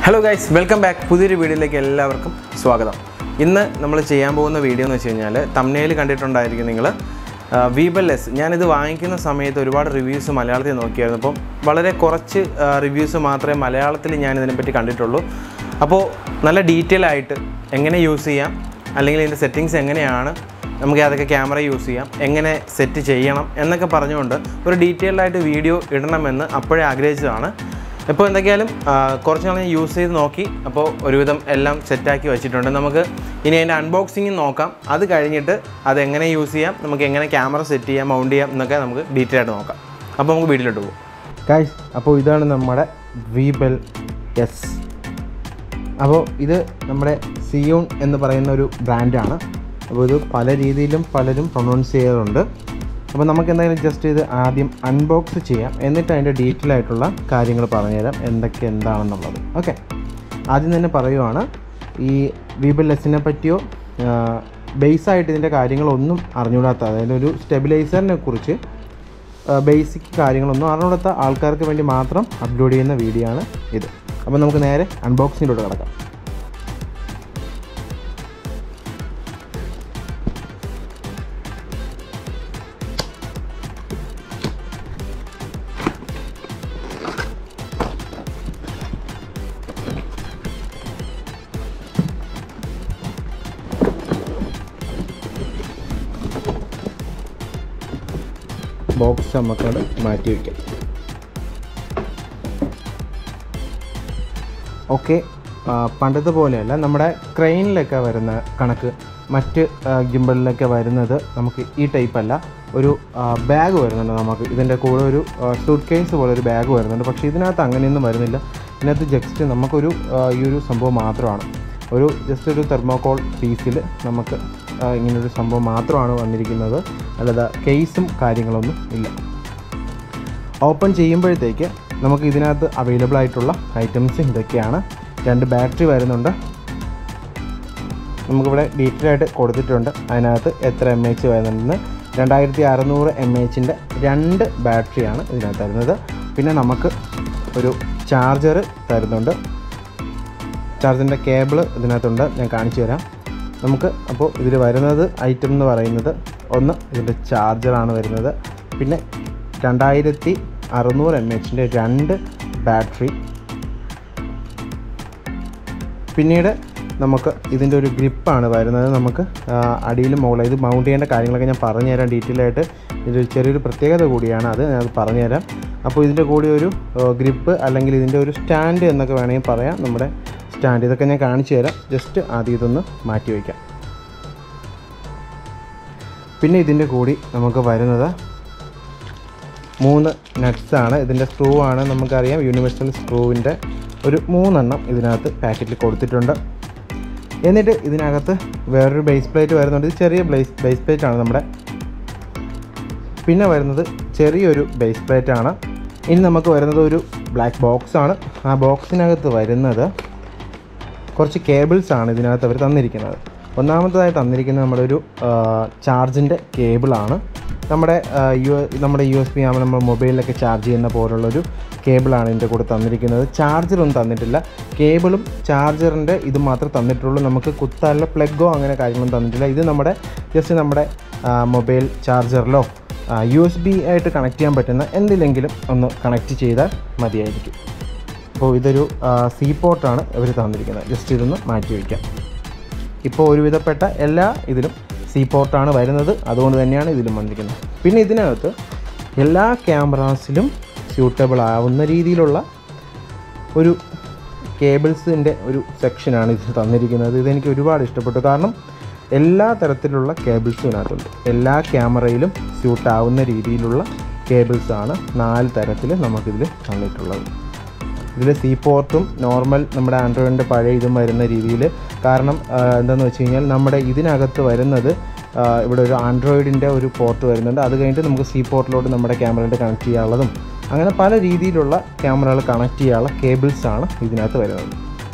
hello guys welcome back പുതിയൊരു വീഡിയോയിലേക്ക് എല്ലാവർക്കും സ്വാഗതം ഇന്ന് നമ്മൾ ചെയ്യാൻ പോകുന്ന വീഡിയോ എന്ന് വെച്ച് കഴിഞ്ഞാൽ തമ്നയിൽ കണ്ടിട്ടുണ്ടായിരിക്കും നിങ്ങൾ വീബൽ എസ് ഞാനിത് വാങ്ങിക്കുന്ന സമയത്ത് ഒരുപാട് റിവ്യൂസ് മലയാളത്തിൽ നോക്കിയായിരുന്നു അപ്പം വളരെ കുറച്ച് റിവ്യൂസ് മാത്രമേ മലയാളത്തിൽ ഞാൻ ഇതിനെപ്പറ്റി കണ്ടിട്ടുള്ളൂ അപ്പോൾ നല്ല ഡീറ്റെയിൽ ആയിട്ട് എങ്ങനെ യൂസ് ചെയ്യാം അല്ലെങ്കിൽ ഇതിൻ്റെ സെറ്റിങ്സ് എങ്ങനെയാണ് നമുക്ക് അതൊക്കെ ക്യാമറ യൂസ് ചെയ്യാം എങ്ങനെ സെറ്റ് ചെയ്യണം എന്നൊക്കെ പറഞ്ഞുകൊണ്ട് ഒരു ഡീറ്റെയിൽഡ് ആയിട്ട് വീഡിയോ ഇടണമെന്ന് അപ്പോഴേ ആഗ്രഹിച്ചതാണ് ഇപ്പോൾ എന്തൊക്കെയാലും ആ, കുറച്ച് നാൾ ഞാൻ യൂസ് ചെയ്ത് നോക്കി അപ്പോൾ ഒരുവിധം എല്ലാം സെറ്റാക്കി വെച്ചിട്ടുണ്ട് നമുക്ക് ഇനി അതിൻ്റെ അൺബോക്സിങ് നോക്കാം അത് കഴിഞ്ഞിട്ട് അത് എങ്ങനെ യൂസ് ചെയ്യാം നമുക്ക് എങ്ങനെ ക്യാമറ സെറ്റ് ചെയ്യാം മൗണ്ട് ചെയ്യാം എന്നൊക്കെ നമുക്ക് ഡീറ്റെയിൽ ആയിട്ട് നോക്കാം അപ്പോൾ നമുക്ക് വീട്ടിലോട്ട് പോകും ഗൈസ് അപ്പോൾ ഇതാണ് നമ്മുടെ വീബൽ എസ് അപ്പോൾ ഇത് നമ്മുടെ സിയോൺ എന്ന് പറയുന്ന ഒരു ബ്രാൻഡാണ് അപ്പോൾ ഇത് പല രീതിയിലും പലരും പ്രൊണൗൺസ് ചെയ്യാറുണ്ട് അപ്പോൾ നമുക്ക് എന്തായാലും ജസ്റ്റ് ഇത് ആദ്യം അൺബോക്സ് ചെയ്യാം എന്നിട്ട് അതിൻ്റെ ഡീറ്റെയിൽ ആയിട്ടുള്ള കാര്യങ്ങൾ പറഞ്ഞുതരാം എന്തൊക്കെ എന്താണെന്നുള്ളത് ഓക്കെ ആദ്യം തന്നെ പറയുവാണ് ഈ വീബൽ എസിനെ പറ്റിയോ ബേസായിട്ട് ഇതിൻ്റെ കാര്യങ്ങളൊന്നും അറിഞ്ഞുകൂടാത്ത അതായത് ഒരു സ്റ്റെബിലൈസറിനെ കുറിച്ച് ബേസിക് കാര്യങ്ങളൊന്നും അറിഞ്ഞുകൂടാത്ത ആൾക്കാർക്ക് വേണ്ടി മാത്രം അപ്ലോഡ് ചെയ്യുന്ന വീഡിയോ ആണ് ഇത് അപ്പോൾ നമുക്ക് നേരെ അൺബോക്സിങ്ങിലോട്ട് കിടക്കാം ബോക്സ് നമുക്കത് മാറ്റി വയ്ക്കാം ഓക്കെ പണ്ടത്തെ പോലെയല്ല നമ്മുടെ ക്രെയിനിലൊക്കെ വരുന്ന കണക്ക് മറ്റ് ഗിംബിളിലൊക്കെ വരുന്നത് നമുക്ക് ഈ ടൈപ്പ് അല്ല ഒരു ബാഗ് വരുന്നുണ്ട് നമുക്ക് ഇതിൻ്റെ കൂടെ ഒരു സൂട്ട് കേസ് പോലെ ഒരു ബാഗ് വരുന്നുണ്ട് പക്ഷേ ഇതിനകത്ത് അങ്ങനെയൊന്നും വരുന്നില്ല ഇതിനകത്ത് ജസ്റ്റ് നമുക്കൊരു ആ, ഈ ഒരു സംഭവം മാത്രമാണ് ഒരു ജസ്റ്റ് ഒരു തെർമോകോൾ പീസിൽ നമുക്ക് ആ, ഇങ്ങനൊരു സംഭവം മാത്രമാണ് വന്നിരിക്കുന്നത് അല്ലാതെ കേസും കാര്യങ്ങളൊന്നും ഇല്ല ഓപ്പൺ ചെയ്യുമ്പോഴത്തേക്ക് നമുക്ക് ഇതിനകത്ത് അവൈലബിൾ ആയിട്ടുള്ള ഐറ്റംസ് ഇതൊക്കെയാണ് രണ്ട് ബാറ്ററി വരുന്നുണ്ട് നമുക്കിവിടെ ഡീറ്റെയിൽ ആയിട്ട് കൊടുത്തിട്ടുണ്ട് അതിനകത്ത് എത്ര എം എച്ച് വരുന്നുണ്ടെന്ന് രണ്ടായിരത്തി അറുന്നൂറ് എം എച്ചിൻ്റെ രണ്ട് ബാറ്ററിയാണ് ഇതിനകത്ത് തരുന്നത് പിന്നെ നമുക്ക് ഒരു ചാർജർ തരുന്നുണ്ട് ചാർജറിൻ്റെ കേബിൾ ഇതിനകത്തുണ്ട് ഞാൻ കാണിച്ചു തരാം നമുക്ക് അപ്പോൾ ഇതിൽ വരുന്നത് ഐറ്റം എന്ന് പറയുന്നത് ഒന്ന് ഇതിൻ്റെ ചാർജറാണ് വരുന്നത് പിന്നെ രണ്ടായിരത്തി അറുന്നൂറ് എം എച്ചിൻ്റെ രണ്ട് ബാറ്ററി പിന്നീട് നമുക്ക് ഇതിൻ്റെ ഒരു ഗ്രിപ്പാണ് വരുന്നത് നമുക്ക് അടിയിലും മുകളിൽ ഇത് മൗണ്ട് ചെയ്യേണ്ട കാര്യങ്ങളൊക്കെ ഞാൻ പറഞ്ഞുതരാം ഡീറ്റെയിൽ ആയിട്ട് ഇതൊരു ചെറിയൊരു പ്രത്യേകത കൂടിയാണ് അത് ഞാൻ പറഞ്ഞുതരാം അപ്പോൾ ഇതിൻ്റെ കൂടെ ഒരു ഗ്രിപ്പ് അല്ലെങ്കിൽ ഇതിൻ്റെ ഒരു സ്റ്റാൻഡ് എന്നൊക്കെ വേണമെങ്കിൽ പറയാം നമ്മുടെ സ്റ്റാൻഡ് ഇതൊക്കെ ഞാൻ കാണിച്ചു തരാം ജസ്റ്റ് ആദ്യം ഇതൊന്ന് മാറ്റി വയ്ക്കാം പിന്നെ ഇതിൻ്റെ കൂടി നമുക്ക് വരുന്നത് മൂന്ന് nuts ആണ് ഇതിൻ്റെ സ്ക്രൂ ആണ് നമുക്കറിയാം യൂണിവേഴ്സൽ സ്ക്രൂവിൻ്റെ ഒരു മൂന്നെണ്ണം ഇതിനകത്ത് പാക്കറ്റിൽ കൊടുത്തിട്ടുണ്ട് എന്നിട്ട് ഇതിനകത്ത് വേറൊരു ബേസ് പ്ലേറ്റ് വരുന്നുണ്ട് ഇത് ചെറിയ ബേസ് ബേസ് പ്ലേറ്റ് ആണ് നമ്മുടെ പിന്നെ വരുന്നത് ചെറിയൊരു ബേസ് പ്ലേറ്റ് ആണ് ഇനി നമുക്ക് വരുന്നത് ഒരു ബ്ലാക്ക് ബോക്സ് ആണ് ആ ബോക്സിനകത്ത് വരുന്നത് കുറച്ച് കേബിൾസ് ആണ് ഇതിനകത്ത് അവർ തന്നിരിക്കുന്നത് ഒന്നാമത്തേതായി തന്നിരിക്കുന്നത് നമ്മുടെ ഒരു ചാർജിൻ്റെ കേബിളാണ് നമ്മുടെ ആ, യു നമ്മുടെ യു എസ് ബി ആകുമ്പോൾ നമ്മൾ മൊബൈലിലൊക്കെ ചാർജ് ചെയ്യുന്ന പോലുള്ളൊരു കേബിളാണ് ഇതിൻ്റെ കൂടെ തന്നിരിക്കുന്നത് ചാർജറൊന്നും തന്നിട്ടില്ല കേബിളും ചാർജറിൻ്റെ ഇത് മാത്രമേ തന്നിട്ടുള്ളൂ നമുക്ക് കുത്താനുള്ള പ്ലഗോ അങ്ങനെ കാര്യങ്ങളൊന്നും തന്നിട്ടില്ല ഇത് നമ്മുടെ ജസ്റ്റ് നമ്മുടെ ആ, മൊബൈൽ ചാർജറിലോ യു എസ് ബി ആയിട്ട് കണക്ട് ചെയ്യാൻ പറ്റുന്ന എന്തിലെങ്കിലും ഒന്ന് കണക്ട് ചെയ്താൽ മതിയായിരിക്കും അപ്പോൾ ഇതൊരു സീ പോർട്ടാണ് ഇവർ തന്നിരിക്കുന്നത് ജസ്റ്റ് ഇതൊന്ന് മാറ്റി വയ്ക്കാം ഇപ്പോൾ ഒരുവിധപ്പെട്ട എല്ലാ ഇതിലും സീ പോർട്ടാണ് വരുന്നത് അതുകൊണ്ട് തന്നെയാണ് ഇതിലും വന്നിരിക്കുന്നത് പിന്നെ ഇതിനകത്ത് എല്ലാ ക്യാമറാസിലും സ്യൂട്ടബിൾ ആവുന്ന രീതിയിലുള്ള ഒരു കേബിൾസിൻ്റെ ഒരു സെക്ഷനാണ് ഇത് തന്നിരിക്കുന്നത് ഇതെനിക്ക് ഒരുപാട് ഇഷ്ടപ്പെട്ടു കാരണം എല്ലാ തരത്തിലുള്ള കേബിൾസും ഇതിനകത്തുണ്ട് എല്ലാ ക്യാമറയിലും സ്യൂട്ട് ആവുന്ന രീതിയിലുള്ള കേബിൾസാണ് നാല് തരത്തിൽ നമുക്കിതിൽ തന്നിട്ടുള്ളത് ഇതിൽ സി പോർട്ടും നോർമൽ നമ്മുടെ ആൻഡ്രോയിഡിൻ്റെ പഴയ ഇതും വരുന്ന രീതിയിൽ കാരണം ആ, എന്താണെന്ന് വെച്ച് കഴിഞ്ഞാൽ നമ്മുടെ ഇതിനകത്ത് വരുന്നത് ആ, ഇവിടെ ഒരു ആൻഡ്രോയിഡിൻ്റെ ഒരു പോർട്ട് വരുന്നുണ്ട് അത് കഴിഞ്ഞിട്ട് നമുക്ക് സി പോർട്ടിലോട്ട് നമ്മുടെ ക്യാമറയുടെ കണക്ട് ചെയ്യാനുള്ളതും അങ്ങനെ പല രീതിയിലുള്ള ക്യാമറകൾ കണക്ട് ചെയ്യാനുള്ള കേബിൾസാണ് ഇതിനകത്ത് വരുന്നത്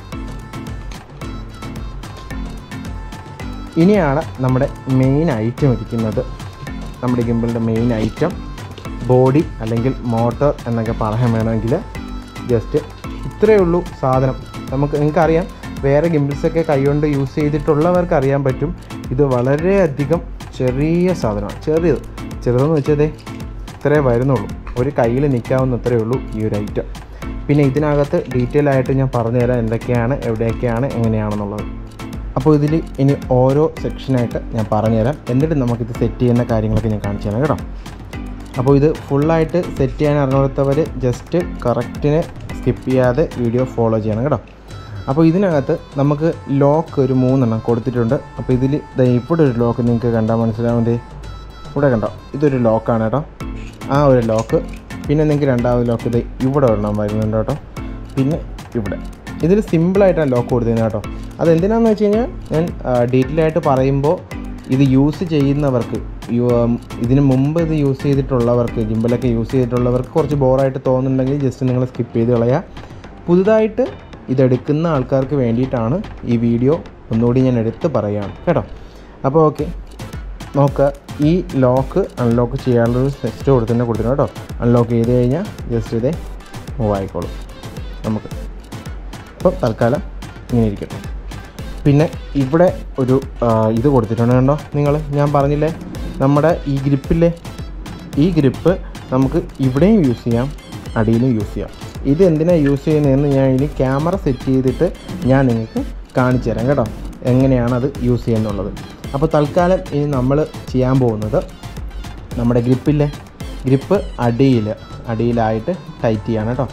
ഇനിയാണ് നമ്മുടെ മെയിൻ ഐറ്റം ഇരിക്കുന്നത് നമ്മുടെ ഗിമ്പിളിൻ്റെ മെയിൻ ഐറ്റം ബോഡി അല്ലെങ്കിൽ മോട്ടർ എന്നൊക്കെ പറയാൻ വേണമെങ്കിൽ ജസ്റ്റ് ഇത്രയേ ഉള്ളൂ സാധനം നമുക്ക് നിങ്ങൾക്കറിയാം വേറെ ഗിംബിൾസൊക്കെ കൈകൊണ്ട് യൂസ് ചെയ്തിട്ടുള്ളവർക്ക് അറിയാൻ പറ്റും ഇത് വളരെയധികം ചെറിയ സാധനമാണ് ചെറിയത് ചെറുതെന്ന് വെച്ചതേ ഇത്രേ വരുന്നുള്ളൂ ഒരു കയ്യിൽ നിൽക്കാവുന്ന അത്രേ ഉള്ളൂ ഈ ഒരു ഐറ്റം പിന്നെ ഇതിനകത്ത് ഡീറ്റെയിൽ ആയിട്ട് ഞാൻ പറഞ്ഞുതരാം എന്തൊക്കെയാണ് എവിടെയൊക്കെയാണ് എങ്ങനെയാണെന്നുള്ളത് അപ്പോൾ ഇതിൽ ഇനി ഓരോ സെക്ഷനായിട്ട് ഞാൻ പറഞ്ഞുതരാം എന്നിട്ട് നമുക്കിത് സെറ്റ് ചെയ്യുന്ന കാര്യങ്ങളൊക്കെ ഞാൻ കാണിച്ചു തരാം കേട്ടോ അപ്പോൾ ഇത് ഫുള്ളായിട്ട് സെറ്റ് ചെയ്യാൻ അറിഞ്ഞാത്തവർ ജസ്റ്റ് കറക്റ്റിന് സ്കിപ്പ് ചെയ്യാതെ വീഡിയോ ഫോളോ ചെയ്യണം കേട്ടോ അപ്പോൾ ഇതിനകത്ത് നമുക്ക് ലോക്ക് ഒരു മൂന്നെണ്ണം കൊടുത്തിട്ടുണ്ട് അപ്പോൾ ഇതിൽ ദേ ഇവിടെ ഒരു ലോക്ക് നിങ്ങൾക്ക് കണ്ടാൽ മനസ്സിലാവും ദേ ഇവിടെ കണ്ടോ ഇതൊരു ലോക്കാണ് കേട്ടോ ആ ഒരു ലോക്ക് പിന്നെ നിങ്ങൾക്ക് രണ്ടാമത് ലോക്ക് ഇത് ഇവിടെ ഒരെണ്ണം വരുന്നുണ്ട് കേട്ടോ പിന്നെ ഇവിടെ ഇതിൽ സിമ്പിളായിട്ടാണ് ലോക്ക് കൊടുത്തിരുന്നത് കേട്ടോ അതെന്തിനാണെന്ന് വെച്ച് കഴിഞ്ഞാൽ ഞാൻ ഡീറ്റെയിൽ ആയിട്ട് പറയുമ്പോൾ ഇത് യൂസ് ചെയ്യുന്നവർക്ക് യു- ഉം, ഇതിന് മുമ്പ് ഇത് യൂസ് ചെയ്തിട്ടുള്ളവർക്ക് ജിമ്പിലൊക്കെ യൂസ് ചെയ്തിട്ടുള്ളവർക്ക് കുറച്ച് ബോറായിട്ട് തോന്നുന്നുണ്ടെങ്കിൽ ജസ്റ്റ് നിങ്ങൾ സ്കിപ്പ് ചെയ്ത് കളയുക പുതുതായിട്ട് ഇതെടുക്കുന്ന ആൾക്കാർക്ക് വേണ്ടിയിട്ടാണ് ഈ വീഡിയോ ഒന്നുകൂടി ഞാൻ എടുത്ത് പറയുകയാണ് കേട്ടോ അപ്പോൾ ഓക്കെ നോക്കുക ഈ ലോക്ക് അൺലോക്ക് ചെയ്യാനുള്ളൊരു ടെസ്റ്റ് കൊടുത്തിട്ട് കൊടുത്തിട്ടുണ്ട് കേട്ടോ അൺലോക്ക് ചെയ്ത് കഴിഞ്ഞാൽ ജസ്റ്റ് ഇതേ മൂവ് ആയിക്കോളും നമുക്ക് അപ്പോൾ തൽക്കാലം ഇങ്ങനെ ഇരിക്കട്ടെ പിന്നെ ഇവിടെ ഒരു ആ, ഇത് കൊടുത്തിട്ടുണ്ട് കണ്ടോ നിങ്ങൾ ഞാൻ പറഞ്ഞില്ലേ നമ്മുടെ ഈ ഗ്രിപ്പില്ലേ ഈ ഗ്രിപ്പ് നമുക്ക് ഇവിടെയും യൂസ് ചെയ്യാം അടിയിലും യൂസ് ചെയ്യാം ഇത് എന്തിനാണ് യൂസ് ചെയ്യുന്നതെന്ന് ഞാൻ ഇനി ക്യാമറ സെറ്റ് ചെയ്തിട്ട് ഞാൻ നിങ്ങൾക്ക് കാണിച്ചു തരാം കേട്ടോ എങ്ങനെയാണ് അത് യൂസ് ചെയ്യുന്നുള്ളത് അപ്പോൾ തൽക്കാലം ഇനി നമ്മൾ ചെയ്യാൻ പോകുന്നത് നമ്മുടെ ഗ്രിപ്പില്ലേ ഗ്രിപ്പ് അടിയിൽ അടിയിലായിട്ട് ടൈറ്റ് ചെയ്യാണ് കേട്ടോ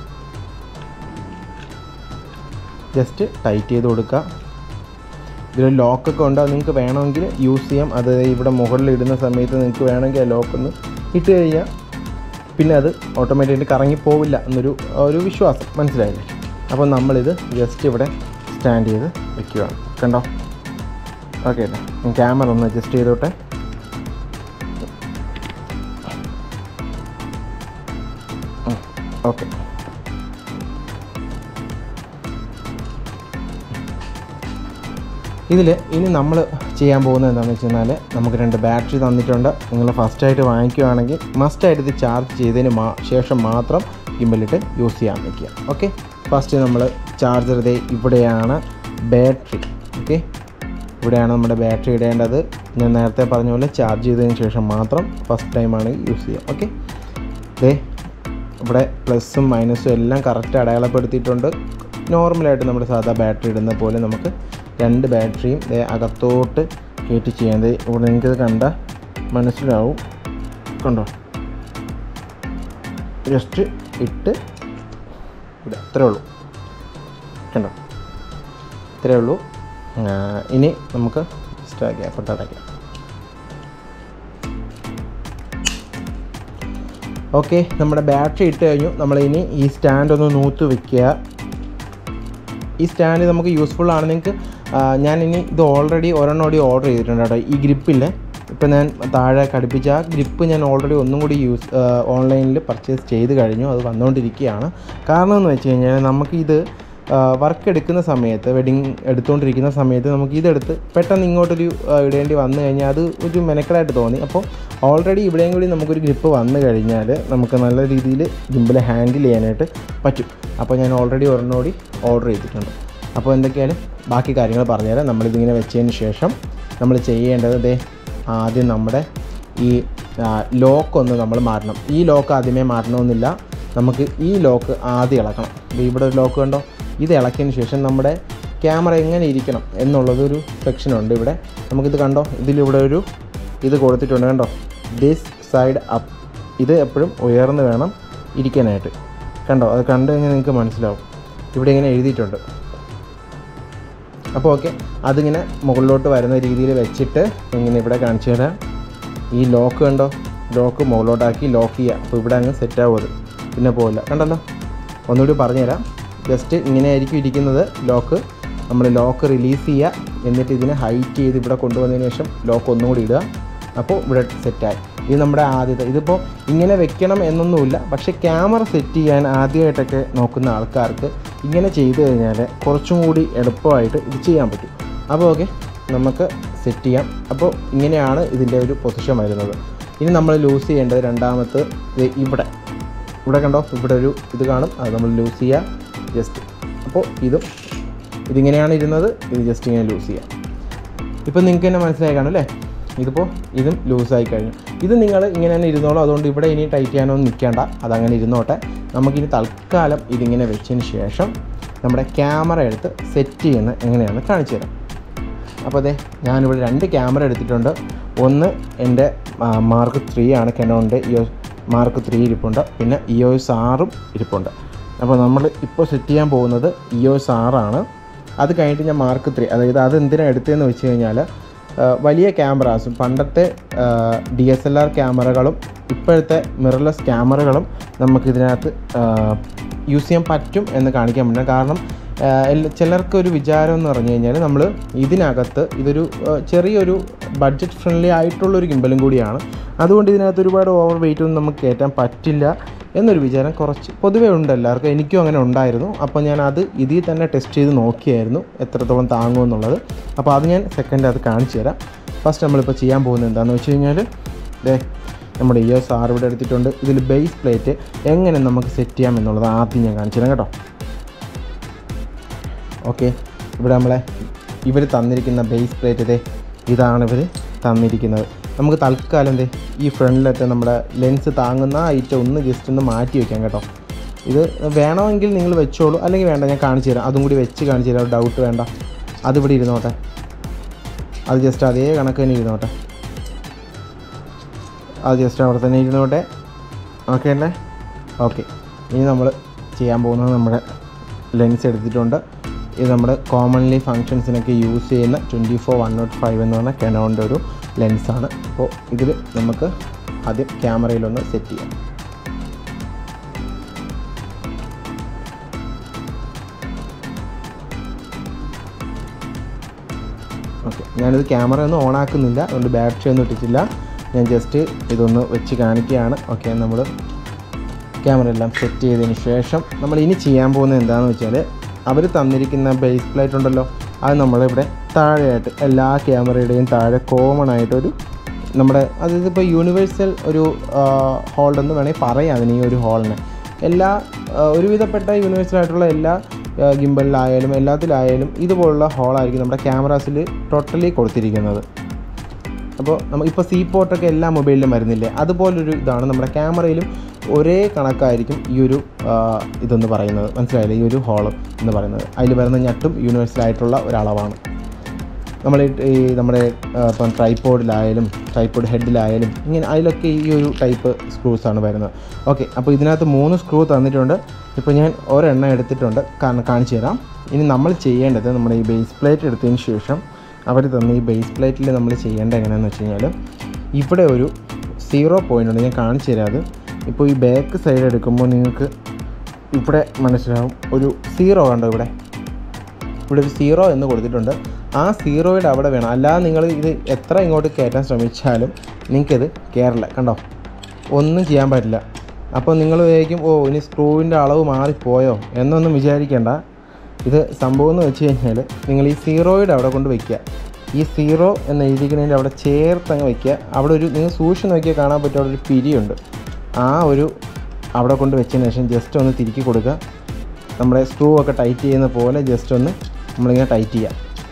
ജസ്റ്റ് ടൈറ്റ് ചെയ്ത് കൊടുക്കുക ഇതിൽ ലോക്കൊക്കെ ഉണ്ട് അത് നിങ്ങൾക്ക് വേണമെങ്കിൽ യൂസ് ചെയ്യാം അത് ഇവിടെ മുകളിൽ ഇടുന്ന സമയത്ത് നിങ്ങൾക്ക് വേണമെങ്കിൽ ആ ലോക്ക് ഒന്ന് ഇട്ട് കഴിഞ്ഞാൽ പിന്നെ അത് ഓട്ടോമാറ്റിക്കായിട്ട് കറങ്ങി പോവില്ല എന്നൊരു ഒരു വിശ്വാസം മനസ്സിലായില്ലേ അപ്പോൾ നമ്മളിത് ജസ്റ്റ് ഇവിടെ സ്റ്റാൻഡ് ചെയ്ത് വെക്കുകയാണ് കണ്ടോ ഓക്കെ അല്ലേ ഞാൻ ക്യാമറ ഒന്ന് അഡ്ജസ്റ്റ് ചെയ്തോട്ടെ ഓക്കെ ഇതിൽ ഇനി നമ്മൾ ചെയ്യാൻ പോകുന്നത് എന്താണെന്ന് വെച്ച് കഴിഞ്ഞാൽ നമുക്ക് രണ്ട് ബാറ്ററി തന്നിട്ടുണ്ട് നിങ്ങൾ ഫസ്റ്റായിട്ട് വാങ്ങിക്കുകയാണെങ്കിൽ മസ്റ്റായിട്ട് ഇത് ചാർജ് ചെയ്തതിന് മാ ശേഷം മാത്രം ഗിമ്പലിട്ട് യൂസ് ചെയ്യാൻ നിൽക്കുക ഓക്കെ ഫസ്റ്റ് നമ്മൾ ചാർജർ ഇതേ ഇവിടെയാണ് ബാറ്ററി ഓക്കെ ഇവിടെയാണ് നമ്മുടെ ബാറ്ററി ഇടേണ്ടത് ഞാൻ നേരത്തെ പറഞ്ഞ പോലെ ചാർജ് ചെയ്തതിന് ശേഷം മാത്രം ഫസ്റ്റ് ടൈമാണ് യൂസ് ചെയ്യുക ഓക്കെ ദേ ഇവിടെ പ്ലസും മൈനസും എല്ലാം കറക്റ്റ് അടയാളപ്പെടുത്തിയിട്ടുണ്ട് നോർമലായിട്ട് നമ്മുടെ സാധാ ബാറ്ററി ഇടുന്ന പോലെ നമുക്ക് രണ്ട് ബാറ്ററിയും ദേ അകത്തോട്ട് കയറ്റി ചെയ്യാൻ ദേ ഇവിടെ നിങ്ങൾക്കിത് കണ്ട മനസ്സിലാവും കണ്ടോ ജസ്റ്റ് ഇട്ട് ഇവിടെ അത്രേ ഉള്ളൂ കണ്ടോ ഇത്രേ ഉള്ളൂ ആ, ഇനി നമുക്ക് സ്റ്റാക്ക് ഗ്യാപ്പ് അടയ്ക്കാം ഓക്കെ നമ്മുടെ ബാറ്ററി ഇട്ട് കഴിഞ്ഞു നമ്മളിനി ഈ സ്റ്റാൻഡ് ഒന്ന് നൂത്ത് വെക്കുക ഈ സ്റ്റാൻഡ് നമുക്ക് യൂസ്ഫുൾ ആണ് നിങ്ങൾക്ക് ഞാൻ ഇനി ഇത് ഓൾറെഡി ഒരെണ്ണം കൂടി ഓർഡർ ചെയ്തിട്ടുണ്ട് കേട്ടോ ഈ ഗ്രിപ്പില്ലേ ഇപ്പം ഞാൻ താഴെ ഘടിപ്പിച്ച ആ ഗ്രിപ്പ് ഞാൻ ഓൾറെഡി ഒന്നും കൂടി യൂസ് ഓൺലൈനിൽ പർച്ചേസ് ചെയ്ത് കഴിഞ്ഞു അത് വന്നുകൊണ്ടിരിക്കുകയാണ് കാരണം എന്ന് വെച്ച് കഴിഞ്ഞാൽ നമുക്കിത് വർക്ക് എടുക്കുന്ന സമയത്ത് വെഡിങ് എടുത്തുകൊണ്ടിരിക്കുന്ന സമയത്ത് നമുക്ക് ഇതെടുത്ത് പെട്ടെന്ന് ഇങ്ങോട്ടൊരു ആ, ഇടേണ്ടി വന്നു കഴിഞ്ഞാൽ അത് ഒരു മെനക്കെടായിട്ട് തോന്നി അപ്പോൾ ഓൾറെഡി ഇവിടെയും കൂടി നമുക്കൊരു ഗ്രിപ്പ് വന്നു കഴിഞ്ഞാൽ നമുക്ക് നല്ല രീതിയിൽ ഗിമ്പിൽ ഹാൻഡിൽ ചെയ്യാനായിട്ട് പറ്റും അപ്പോൾ ഞാൻ ഓൾറെഡി ഒരെണ്ണം കൂടി ഓർഡർ ചെയ്തിട്ടുണ്ട് അപ്പോൾ എന്തൊക്കെയായാലും ബാക്കി കാര്യങ്ങൾ പറഞ്ഞുതരാം നമ്മളിതിങ്ങനെ വെച്ചതിന് ശേഷം നമ്മൾ ചെയ്യേണ്ടത് ദേ ആദ്യം നമ്മുടെ ഈ ലോക്ക് ഒന്ന് നമ്മൾ മാറ്റണം ഈ ലോക്ക് ആദ്യമേ മാറ്റണമെന്നില്ല നമുക്ക് ഈ ലോക്ക് ആദ്യം ഇളക്കണം ദേ ഇവിടെ ഒരു ലോക്ക് കണ്ടോ ഇത് ഇളക്കിയതിന് ശേഷം നമ്മുടെ ക്യാമറ എങ്ങനെ ഇരിക്കണം എന്നുള്ളതൊരു സെക്ഷനുണ്ട് ഇവിടെ നമുക്കിത് കണ്ടോ ഇതിലിവിടെ ഒരു ഇത് കൊടുത്തിട്ടുണ്ട് കണ്ടോ ദിസ് സൈഡ് അപ്പ് ഇത് എപ്പോഴും ഉയർന്ന് വേണം ഇരിക്കാനായിട്ട് കണ്ടോ അത് കണ്ടു കഴിഞ്ഞാൽ നിങ്ങൾക്ക് മനസ്സിലാവും ഇവിടെ ഇങ്ങനെ എഴുതിയിട്ടുണ്ട് അപ്പോൾ ഓക്കെ അതിങ്ങനെ മുകളിലോട്ട് വരുന്ന രീതിയിൽ വെച്ചിട്ട് ഇങ്ങനെ ഇവിടെ കാണിച്ചു തരാം ഈ ലോക്ക് കണ്ടോ ലോക്ക് മുകളിലോട്ടാക്കി ലോക്ക് ചെയ്യുക അപ്പോൾ ഇവിടെ അങ്ങ് സെറ്റ് ആവും അത് പിന്നെ പോകില്ല കണ്ടല്ലോ ഒന്നുകൂടി പറഞ്ഞുതരാം ജസ്റ്റ് ഇങ്ങനെ ആയിരിക്കും ഇരിക്കുന്നത് ലോക്ക് നമ്മൾ ലോക്ക് റിലീസ് ചെയ്യുക എന്നിട്ട് ഇതിനെ ഹൈറ്റ് ചെയ്ത് ഇവിടെ കൊണ്ടുവന്നതിന് ശേഷം ലോക്ക് ഒന്നും കൂടി ഇടുക അപ്പോൾ ഇവിടെ സെറ്റായി ഇത് നമ്മുടെ ആദ്യത്തെ ഇതിപ്പോൾ ഇങ്ങനെ വെക്കണം എന്നൊന്നുമില്ല പക്ഷേ ക്യാമറ സെറ്റ് ചെയ്യാൻ ആദ്യമായിട്ടൊക്കെ നോക്കുന്ന ആൾക്കാർക്ക് ഇങ്ങനെ ചെയ്തു കഴിഞ്ഞാൽ കുറച്ചും കൂടി എളുപ്പമായിട്ട് ഇത് ചെയ്യാൻ പറ്റും അപ്പോൾ ഓക്കെ നമുക്ക് സെറ്റ് ചെയ്യാം അപ്പോൾ ഇങ്ങനെയാണ് ഇതിൻ്റെ ഒരു പൊസിഷൻ വരുന്നത് ഇനി നമ്മൾ ലൂസ് ചെയ്യേണ്ടത് രണ്ടാമത്തെ ഇത് ഇവിടെ ഇവിടെ കണ്ടോ ഇവിടെ ഒരു ഇത് കാണും അത് നമ്മൾ ലൂസ് ചെയ്യുക ജസ്റ്റ് അപ്പോൾ ഇതും ഇതിങ്ങനെയാണ് ഇരുന്നത് ഇത് ജസ്റ്റ് ഇങ്ങനെ ലൂസ് ചെയ്യാം ഇപ്പം നിങ്ങൾക്ക് തന്നെ മനസ്സിലായി കാണും അല്ലേ ഇതിപ്പോൾ ഇതും ലൂസായി കഴിഞ്ഞു ഇത് നിങ്ങൾ ഇങ്ങനെ തന്നെ ഇരുന്നോളൂ അതുകൊണ്ട് ഇവിടെ ഇനി ടൈറ്റ് ചെയ്യാനൊന്നും നിൽക്കേണ്ട അതങ്ങനെ ഇരുന്നോട്ടെ നമുക്കിനി തൽക്കാലം ഇതിങ്ങനെ വെച്ചതിന് ശേഷം നമ്മുടെ ക്യാമറ എടുത്ത് സെറ്റ് ചെയ്യുന്നത് എങ്ങനെയാണെന്ന് കാണിച്ചു തരാം അപ്പോൾ അതെ ഞാനിവിടെ രണ്ട് ക്യാമറ എടുത്തിട്ടുണ്ട് ഒന്ന് എൻ്റെ മാർക്ക് ത്രീ ആണ് കെനോണിൻ്റെ ഇ മാർക്ക് ത്രീ ഇരിപ്പുണ്ട് പിന്നെ ഇ ഒ എസ് ആറും ഇരിപ്പുണ്ട് അപ്പോൾ നമ്മൾ ഇപ്പോൾ സെറ്റ് ചെയ്യാൻ പോകുന്നത് ഇ ഒ എസ് ആറാണ് അത് കഴിഞ്ഞിട്ട് ഞാൻ മാർക്ക് ത്രീ അതായത് അത് എന്തിനാണ് എടുത്തതെന്ന് വെച്ച് കഴിഞ്ഞാൽ ആ, വലിയ ക്യാമറാസും പണ്ടത്തെ ഡി എസ് എൽ ആർ ക്യാമറകളും ഇപ്പോഴത്തെ മിറർലെസ് ക്യാമറകളും നമുക്കിതിനകത്ത് യൂസ് ചെയ്യാൻ പറ്റും എന്ന് കാണിക്കാൻ പറ്റും കാരണം ആ, എല്ലാ- ചിലർക്കൊരു വിചാരം എന്ന് പറഞ്ഞു കഴിഞ്ഞാൽ നമ്മൾ ഇതിനകത്ത് ഇതൊരു ആ, ചെറിയൊരു ബഡ്ജറ്റ് ഫ്രണ്ട്ലി ആയിട്ടുള്ളൊരു ഗിമ്പലും കൂടിയാണ് അതുകൊണ്ട് ഇതിനകത്ത് ഒരുപാട് ഓവർ വെയിറ്റ് ഒന്നും നമുക്ക് കയറ്റാൻ പറ്റില്ല എന്നൊരു വിചാരം കുറച്ച് പൊതുവേ ഉണ്ട് എല്ലാവർക്കും എനിക്കും അങ്ങനെ ഉണ്ടായിരുന്നു അപ്പോൾ ഞാൻ അത് ഇതിൽ തന്നെ ടെസ്റ്റ് ചെയ്ത് നോക്കിയായിരുന്നു എത്രത്തോളം താങ്ങുമെന്നുള്ളത് അപ്പോൾ അത് ഞാൻ സെക്കൻഡ് അത് കാണിച്ചു തരാം ഫസ്റ്റ് നമ്മളിപ്പോൾ ചെയ്യാൻ പോകുന്നത് എന്താണെന്ന് വെച്ച് കഴിഞ്ഞാൽ ദേ നമ്മുടെ ഇ എസ് ആർ ഇവിടെ എടുത്തിട്ടുണ്ട് ഇതിൽ ബേസ് പ്ലേറ്റ് എങ്ങനെ നമുക്ക് സെറ്റ് ചെയ്യാം എന്നുള്ളത് ആദ്യം ഞാൻ കാണിച്ചു തരാം കേട്ടോ ഓക്കെ ഇവിടെ നമ്മളെ ഇവർ തന്നിരിക്കുന്ന ബേസ് പ്ലേറ്റ് ഇതേ ഇതാണ് ഇവർ തന്നിരിക്കുന്നത് നമുക്ക് തൽക്കാലം എന്തേ ഈ ഫ്രണ്ടിലത്തെ നമ്മുടെ ലെൻസ് താങ്ങുന്ന ഐറ്റം ഒന്ന് ജസ്റ്റ് ഒന്ന് മാറ്റി വെക്കാം കേട്ടോ ഇത് വേണമെങ്കിൽ നിങ്ങൾ വെച്ചോളൂ അല്ലെങ്കിൽ വേണ്ട ഞാൻ കാണിച്ചു തരാം അതും കൂടി വെച്ച് കാണിച്ചു തരാം ഡൗട്ട് വേണ്ട അതിവിടെ ഇരുന്നോട്ടെ അത് ജസ്റ്റ് അതേ കണക്ക് തന്നെ ഇരുന്നോട്ടെ അത് ജസ്റ്റ് അവിടെ തന്നെ ഇരുന്നോട്ടെ ഓക്കെ അല്ലേ ഓക്കെ ഇനി നമ്മൾ ചെയ്യാൻ പോകുന്നത് നമ്മുടെ ലെൻസ് എടുത്തിട്ടുണ്ട് ഇത് നമ്മുടെ കോമൺലി ഫങ്ഷൻസിനൊക്കെ യൂസ് ചെയ്യുന്ന twenty four one nought five എന്ന് പറഞ്ഞ കെനോണിൻ്റെ ഒരു ലെൻസാണ് അപ്പോൾ ഇതിൽ നമുക്ക് ആദ്യം ക്യാമറയിലൊന്ന് സെറ്റ് ചെയ്യാം ഓക്കെ ഞാനിത് ക്യാമറ ഒന്നും ഓൺ ആക്കുന്നില്ല അതുകൊണ്ട് ബാറ്ററി ഒന്നും ഇട്ടിട്ടില്ല ഞാൻ ജസ്റ്റ് ഇതൊന്ന് വെച്ച് കാണിക്കുകയാണ് ഓക്കെ നമ്മൾ ക്യാമറ എല്ലാം സെറ്റ് ചെയ്തതിന് ശേഷം നമ്മൾ ഇനി ചെയ്യാൻ പോകുന്നത് എന്താണെന്ന് വെച്ചാൽ അവർ തന്നിരിക്കുന്ന ബേസ് പ്ലേറ്റ് ഉണ്ടല്ലോ അത് നമ്മളിവിടെ താഴെയായിട്ട് എല്ലാ ക്യാമറയുടെയും താഴെ കോമൺ ആയിട്ടൊരു നമ്മുടെ അതായത് ഇപ്പോൾ യൂണിവേഴ്സൽ ഒരു ഹോൾഡ് എന്ന് വേണമെങ്കിൽ പറയാം അതിന് ഈ ഒരു ഹോളിനെ എല്ലാ ആ, ഒരുവിധപ്പെട്ട യൂണിവേഴ്സൽ ആയിട്ടുള്ള എല്ലാ ഗിമ്പലിലായാലും എല്ലാത്തിലായാലും ഇതുപോലുള്ള ഹോളായിരിക്കും നമ്മുടെ ക്യാമറാസിൽ ടോട്ടലി കൊടുത്തിരിക്കുന്നത് അപ്പോൾ നമുക്ക് ഇപ്പോൾ സി പോർട്ടൊക്കെ എല്ലാ മൊബൈലിലും വരുന്നില്ലേ അതുപോലൊരു ഇതാണ് നമ്മുടെ ക്യാമറയിലും ഒരേ കണക്കായിരിക്കും ഈ ഒരു ആ, ഇതെന്ന് പറയുന്നത് മനസ്സിലായില്ലേ ഈ ഒരു ഹോള് എന്ന് പറയുന്നത് അതിൽ വരുന്ന ഞട്ടും യൂണിവേഴ്സൽ ആയിട്ടുള്ള ഒരളവാണ് നമ്മൾ ഈ- ഈ നമ്മുടെ ആ, ഇപ്പം ട്രൈപ്പോഡിലായാലും ട്രൈപ്പോഡ് ഹെഡിലായാലും ഇങ്ങനെ അതിലൊക്കെ ഈ ഒരു ടൈപ്പ് സ്ക്രൂസാണ് വരുന്നത് ഓക്കെ അപ്പോൾ ഇതിനകത്ത് മൂന്ന് സ്ക്രൂ തന്നിട്ടുണ്ട് ഇപ്പോൾ ഞാൻ ഒരെണ്ണം എടുത്തിട്ടുണ്ട് കാരണം കാണിച്ചു തരാം ഇനി നമ്മൾ ചെയ്യേണ്ടത് നമ്മുടെ ഈ ബേസ് പ്ലേറ്റ് എടുത്തതിന് ശേഷം അവർ തന്ന ഈ ബേസ് പ്ലേറ്റിൽ നമ്മൾ ചെയ്യേണ്ടത് എങ്ങനെയാണെന്ന് വെച്ച് കഴിഞ്ഞാൽ ഇവിടെ ഒരു സീറോ പോയിൻ്റ് ഉണ്ട് ഞാൻ കാണിച്ചു തരാം അത് ഇപ്പോൾ ഈ ബാക്ക് സൈഡ് എടുക്കുമ്പോൾ നിങ്ങൾക്ക് ഇവിടെ മനസ്സിലാവും ഒരു സീറോ കണ്ടോ ഇവിടെ ഇവിടെ ഒരു സീറോ എന്ന് കൊടുത്തിട്ടുണ്ട് ആ സീറോയുടെ അവിടെ വേണം അല്ലാതെ നിങ്ങൾ ഇത് എത്ര ഇങ്ങോട്ട് കയറ്റാൻ ശ്രമിച്ചാലും നിങ്ങൾക്കിത് കയറില്ല കണ്ടോ ഒന്നും ചെയ്യാൻ പറ്റില്ല അപ്പോൾ നിങ്ങൾ വിചാരിക്കും ഓ ഇനി സ്ക്രൂവിൻ്റെ അളവ് മാറിപ്പോയോ എന്നൊന്നും വിചാരിക്കേണ്ട ഇത് സംഭവം എന്ന് വെച്ച് കഴിഞ്ഞാൽ നിങ്ങൾ ഈ സീറോയുടെ അവിടെ കൊണ്ട് വയ്ക്കുക ഈ സീറോ എന്ന് എഴുതിക്കുന്നതിൻ്റെ അവിടെ ചേർത്തങ്ങ് വയ്ക്കുക അവിടെ ഒരു നിങ്ങൾ സൂക്ഷിച്ച് നോക്കിയാൽ കാണാൻ പറ്റും അവിടെ ഒരു പിരിയുണ്ട് ആ ഒരു അവിടെ കൊണ്ട് വെച്ചതിന് ശേഷം ജസ്റ്റ് ഒന്ന് തിരുക്കി കൊടുക്കുക നമ്മുടെ സ്ക്രൂ ഒക്കെ ടൈറ്റ് ചെയ്യുന്ന പോലെ ജസ്റ്റ് ഒന്ന് നമ്മളിങ്ങനെ ടൈറ്റ് ചെയ്യുക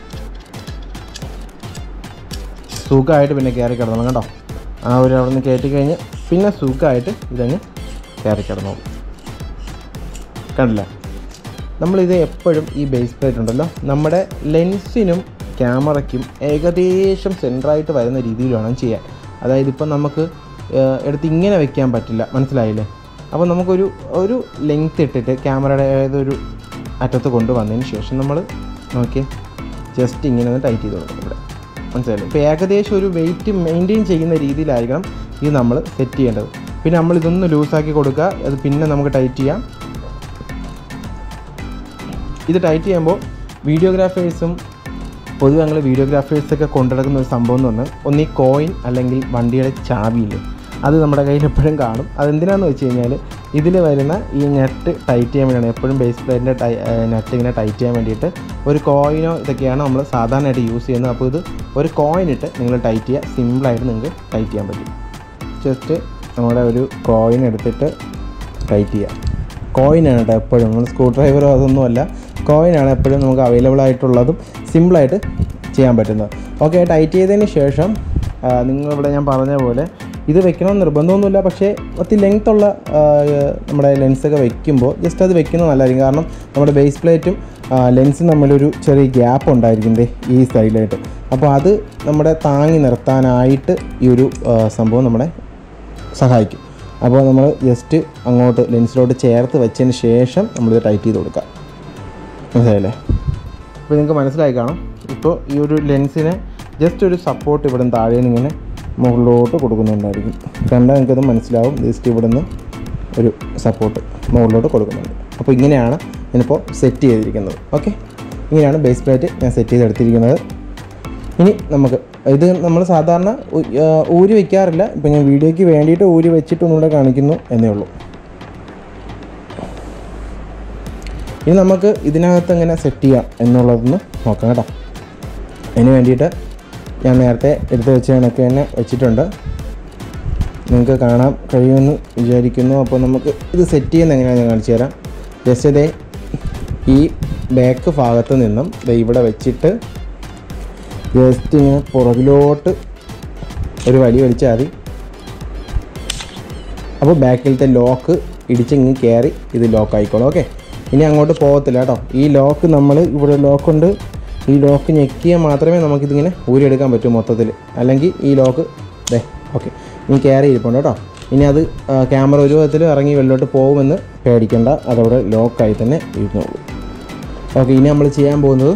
സുഖമായിട്ട് പിന്നെ കയറി കിടന്നോളാം കേട്ടോ ആ ഒരു അവിടെ നിന്ന് കയറ്റി കഴിഞ്ഞ് പിന്നെ സുഖമായിട്ട് ഇതങ്ങ് കയറി കിടന്നോളും കണ്ടില്ല നമ്മളിത് എപ്പോഴും ഈ ബേസ് പ്ലേറ്റ് ഉണ്ടല്ലോ നമ്മുടെ ലെൻസിനും ക്യാമറയ്ക്കും ഏകദേശം സെൻറ്ററായിട്ട് വരുന്ന രീതിയിൽ വേണം ചെയ്യാൻ അതായത് ഇപ്പം നമുക്ക് ഏഹ്, എടുത്ത് ഇങ്ങനെ വെക്കാൻ പറ്റില്ല മനസ്സിലായില്ലേ അപ്പോൾ നമുക്കൊരു ഒരു ലെങ്ത് ഇട്ടിട്ട് ക്യാമറയുടെ ഏതൊരു അറ്റത്ത് കൊണ്ടുവന്നതിന് ശേഷം നമ്മൾ നോക്കിയേ ജസ്റ്റ് ഇങ്ങനെ ഒന്ന് ടൈറ്റ് ചെയ്ത് കൊടുക്കും ഇവിടെ മനസ്സിലായില്ലേ ഇപ്പോൾ ഏകദേശം ഒരു വെയിറ്റ് മെയിൻറ്റെയിൻ ചെയ്യുന്ന രീതിയിലായിരിക്കണം ഇത് നമ്മൾ സെറ്റ് ചെയ്യേണ്ടത് പിന്നെ നമ്മൾ ഇതൊന്ന് ലൂസാക്കി കൊടുക്കുക അത് പിന്നെ നമുക്ക് ടൈറ്റ് ചെയ്യാം ഇത് ടൈറ്റ് ചെയ്യുമ്പോൾ വീഡിയോഗ്രാഫേഴ്സും പൊതുവെ ഞങ്ങൾ വീഡിയോഗ്രാഫേഴ്സൊക്കെ കൊണ്ടുനടക്കുന്ന ഒരു സംഭവം എന്ന് പറഞ്ഞാൽ ഒന്ന് ഈ കോയിൻ അല്ലെങ്കിൽ വണ്ടിയുടെ ചാവിയില്ലേ അത് നമ്മുടെ കയ്യിൽ എപ്പോഴും കാണും അതെന്തിനാന്ന് വെച്ച് കഴിഞ്ഞാൽ ഇതിൽ വരുന്ന ഈ നെറ്റ് ടൈറ്റ് ചെയ്യാൻ വേണ്ടിയാണ് എപ്പോഴും ബേസ് പ്ലേറ്റിൻ്റെ ടൈ നെറ്റ് ഇങ്ങനെ ടൈറ്റ് ചെയ്യാൻ വേണ്ടിയിട്ട് ഒരു കോയിനോ ഇതൊക്കെയാണ് നമ്മൾ സാധാരണയായിട്ട് യൂസ് ചെയ്യുന്നത് അപ്പോൾ ഇത് ഒരു കോയിൻ ഇട്ട് നിങ്ങൾ ടൈറ്റ് ചെയ്യുക സിമ്പിളായിട്ട് നിങ്ങൾക്ക് ടൈറ്റ് ചെയ്യാൻ പറ്റും ജസ്റ്റ് നമ്മുടെ ഒരു കോയിൻ എടുത്തിട്ട് ടൈറ്റ് ചെയ്യുക കോയിനാണ് കേട്ടോ എപ്പോഴും നമ്മൾ സ്ക്രൂ ഡ്രൈവറോ അതൊന്നുമല്ല കോയിനാണ് എപ്പോഴും നമുക്ക് അവൈലബിൾ ആയിട്ടുള്ളതും സിമ്പിളായിട്ട് ചെയ്യാൻ പറ്റുന്നത് ഓക്കെ ടൈറ്റ് ചെയ്തതിന് ശേഷം ആ, നിങ്ങളിവിടെ ഞാൻ പറഞ്ഞ പോലെ ഇത് വെക്കണമെന്ന് നിർബന്ധമൊന്നുമില്ല പക്ഷേ ഒത്തിരി ലെങ്ത് ഉള്ള ആ, നമ്മുടെ ലെൻസൊക്കെ വെക്കുമ്പോൾ ജസ്റ്റ് അത് വെക്കുന്നത് നല്ലതായിരിക്കും കാരണം നമ്മുടെ ബേസ് പ്ലേറ്റും ലെൻസും തമ്മിലൊരു ചെറിയ ഗ്യാപ്പ് ഉണ്ടായിരിക്കും ദേ ഈ സൈഡിലായിട്ട് അപ്പോൾ അത് നമ്മുടെ താങ്ങി നിർത്താനായിട്ട് ഈ ഒരു ആ, സംഭവം നമ്മളെ സഹായിക്കും അപ്പോൾ നമ്മൾ ജസ്റ്റ് അങ്ങോട്ട് ലെൻസിലോട്ട് ചേർത്ത് വെച്ചതിന് ശേഷം നമ്മളിത് ടൈറ്റ് ചെയ്ത് കൊടുക്കാം മനസ്സിലായില്ലേ അപ്പോൾ നിങ്ങൾക്ക് മനസ്സിലായി കാണും ഇപ്പോൾ ഈ ഒരു ലെൻസിനെ ജസ്റ്റ് ഒരു സപ്പോർട്ട് ഇവിടെ നിന്ന് താഴെ നിന്ന് ഇങ്ങനെ മുകളിലോട്ട് കൊടുക്കുന്നുണ്ടായിരിക്കും കണ്ടാൽ നിങ്ങൾക്കത് മനസ്സിലാവും ജസ്റ്റ് ഇവിടെ നിന്ന് ഒരു സപ്പോർട്ട് മുകളിലോട്ട് കൊടുക്കുന്നുണ്ട് അപ്പോൾ ഇങ്ങനെയാണ് ഞാനിപ്പോൾ സെറ്റ് ചെയ്തിരിക്കുന്നത് ഓക്കെ ഇങ്ങനെയാണ് ബേസ് പ്ലേറ്റ് ഞാൻ സെറ്റ് ചെയ്തെടുത്തിരിക്കുന്നത് ഇനി നമുക്ക് ഇത് നമ്മൾ സാധാരണ ഉ- ആ, ഊരി വയ്ക്കാറില്ല ഇപ്പം ഞാൻ വീഡിയോയ്ക്ക് വേണ്ടിയിട്ട് ഊരി വെച്ചിട്ട് ഒന്നുകൂടെ കാണിക്കുന്നു എന്നേ ഉള്ളൂ ഇനി നമുക്ക് ഇതിനകത്ത് എങ്ങനെ സെറ്റ് ചെയ്യാം എന്നുള്ളതൊന്ന് നോക്കാം കേട്ടോ അതിന് വേണ്ടിയിട്ട് ഞാൻ നേരത്തെ എടുത്ത് വെച്ച കണക്ക് തന്നെ വെച്ചിട്ടുണ്ട് നിങ്ങൾക്ക് കാണാൻ കഴിയുമെന്ന് വിചാരിക്കുന്നു അപ്പോൾ നമുക്ക് ഇത് സെറ്റ് ചെയ്യുന്ന എങ്ങനെയാണെന്ന് ഞാൻ കാണിച്ചു തരാം ജസ്റ്റ് ഇതേ ഈ ബാക്ക് ഭാഗത്ത് നിന്നും ദേ ഇവിടെ വെച്ചിട്ട് ജസ്റ്റ് ഇങ്ങനെ പുറകിലോട്ട് ഒരു വലി വലിച്ചാൽ മതി അപ്പോൾ ബാക്കിലത്തെ ലോക്ക് ഇടിച്ചിങ്ങ് കയറി ഇത് ലോക്ക് ആയിക്കോളും ഓക്കെ ഇനി അങ്ങോട്ട് പോകത്തില്ല കേട്ടോ ഈ ലോക്ക് നമ്മൾ ഇവിടെ ലോക്കുണ്ട് ഈ ലോക്ക് ഞെക്കിയാൽ മാത്രമേ നമുക്കിതിങ്ങനെ ഊരിയെടുക്കാൻ പറ്റൂ മൊത്തത്തിൽ അല്ലെങ്കിൽ ഈ ലോക്ക് ദേ ഓക്കെ ഇനി കയറി ഇരിപ്പുണ്ട് കേട്ടോ ഇനി അത് ക്യാമറ ഒരു വിധത്തിൽ ഇറങ്ങി വെള്ളോട്ട് പോകുമെന്ന് പേടിക്കേണ്ട അതവിടെ ലോക്കായി തന്നെ ഇരുന്നോളൂ ഓക്കെ ഇനി നമ്മൾ ചെയ്യാൻ പോകുന്നത്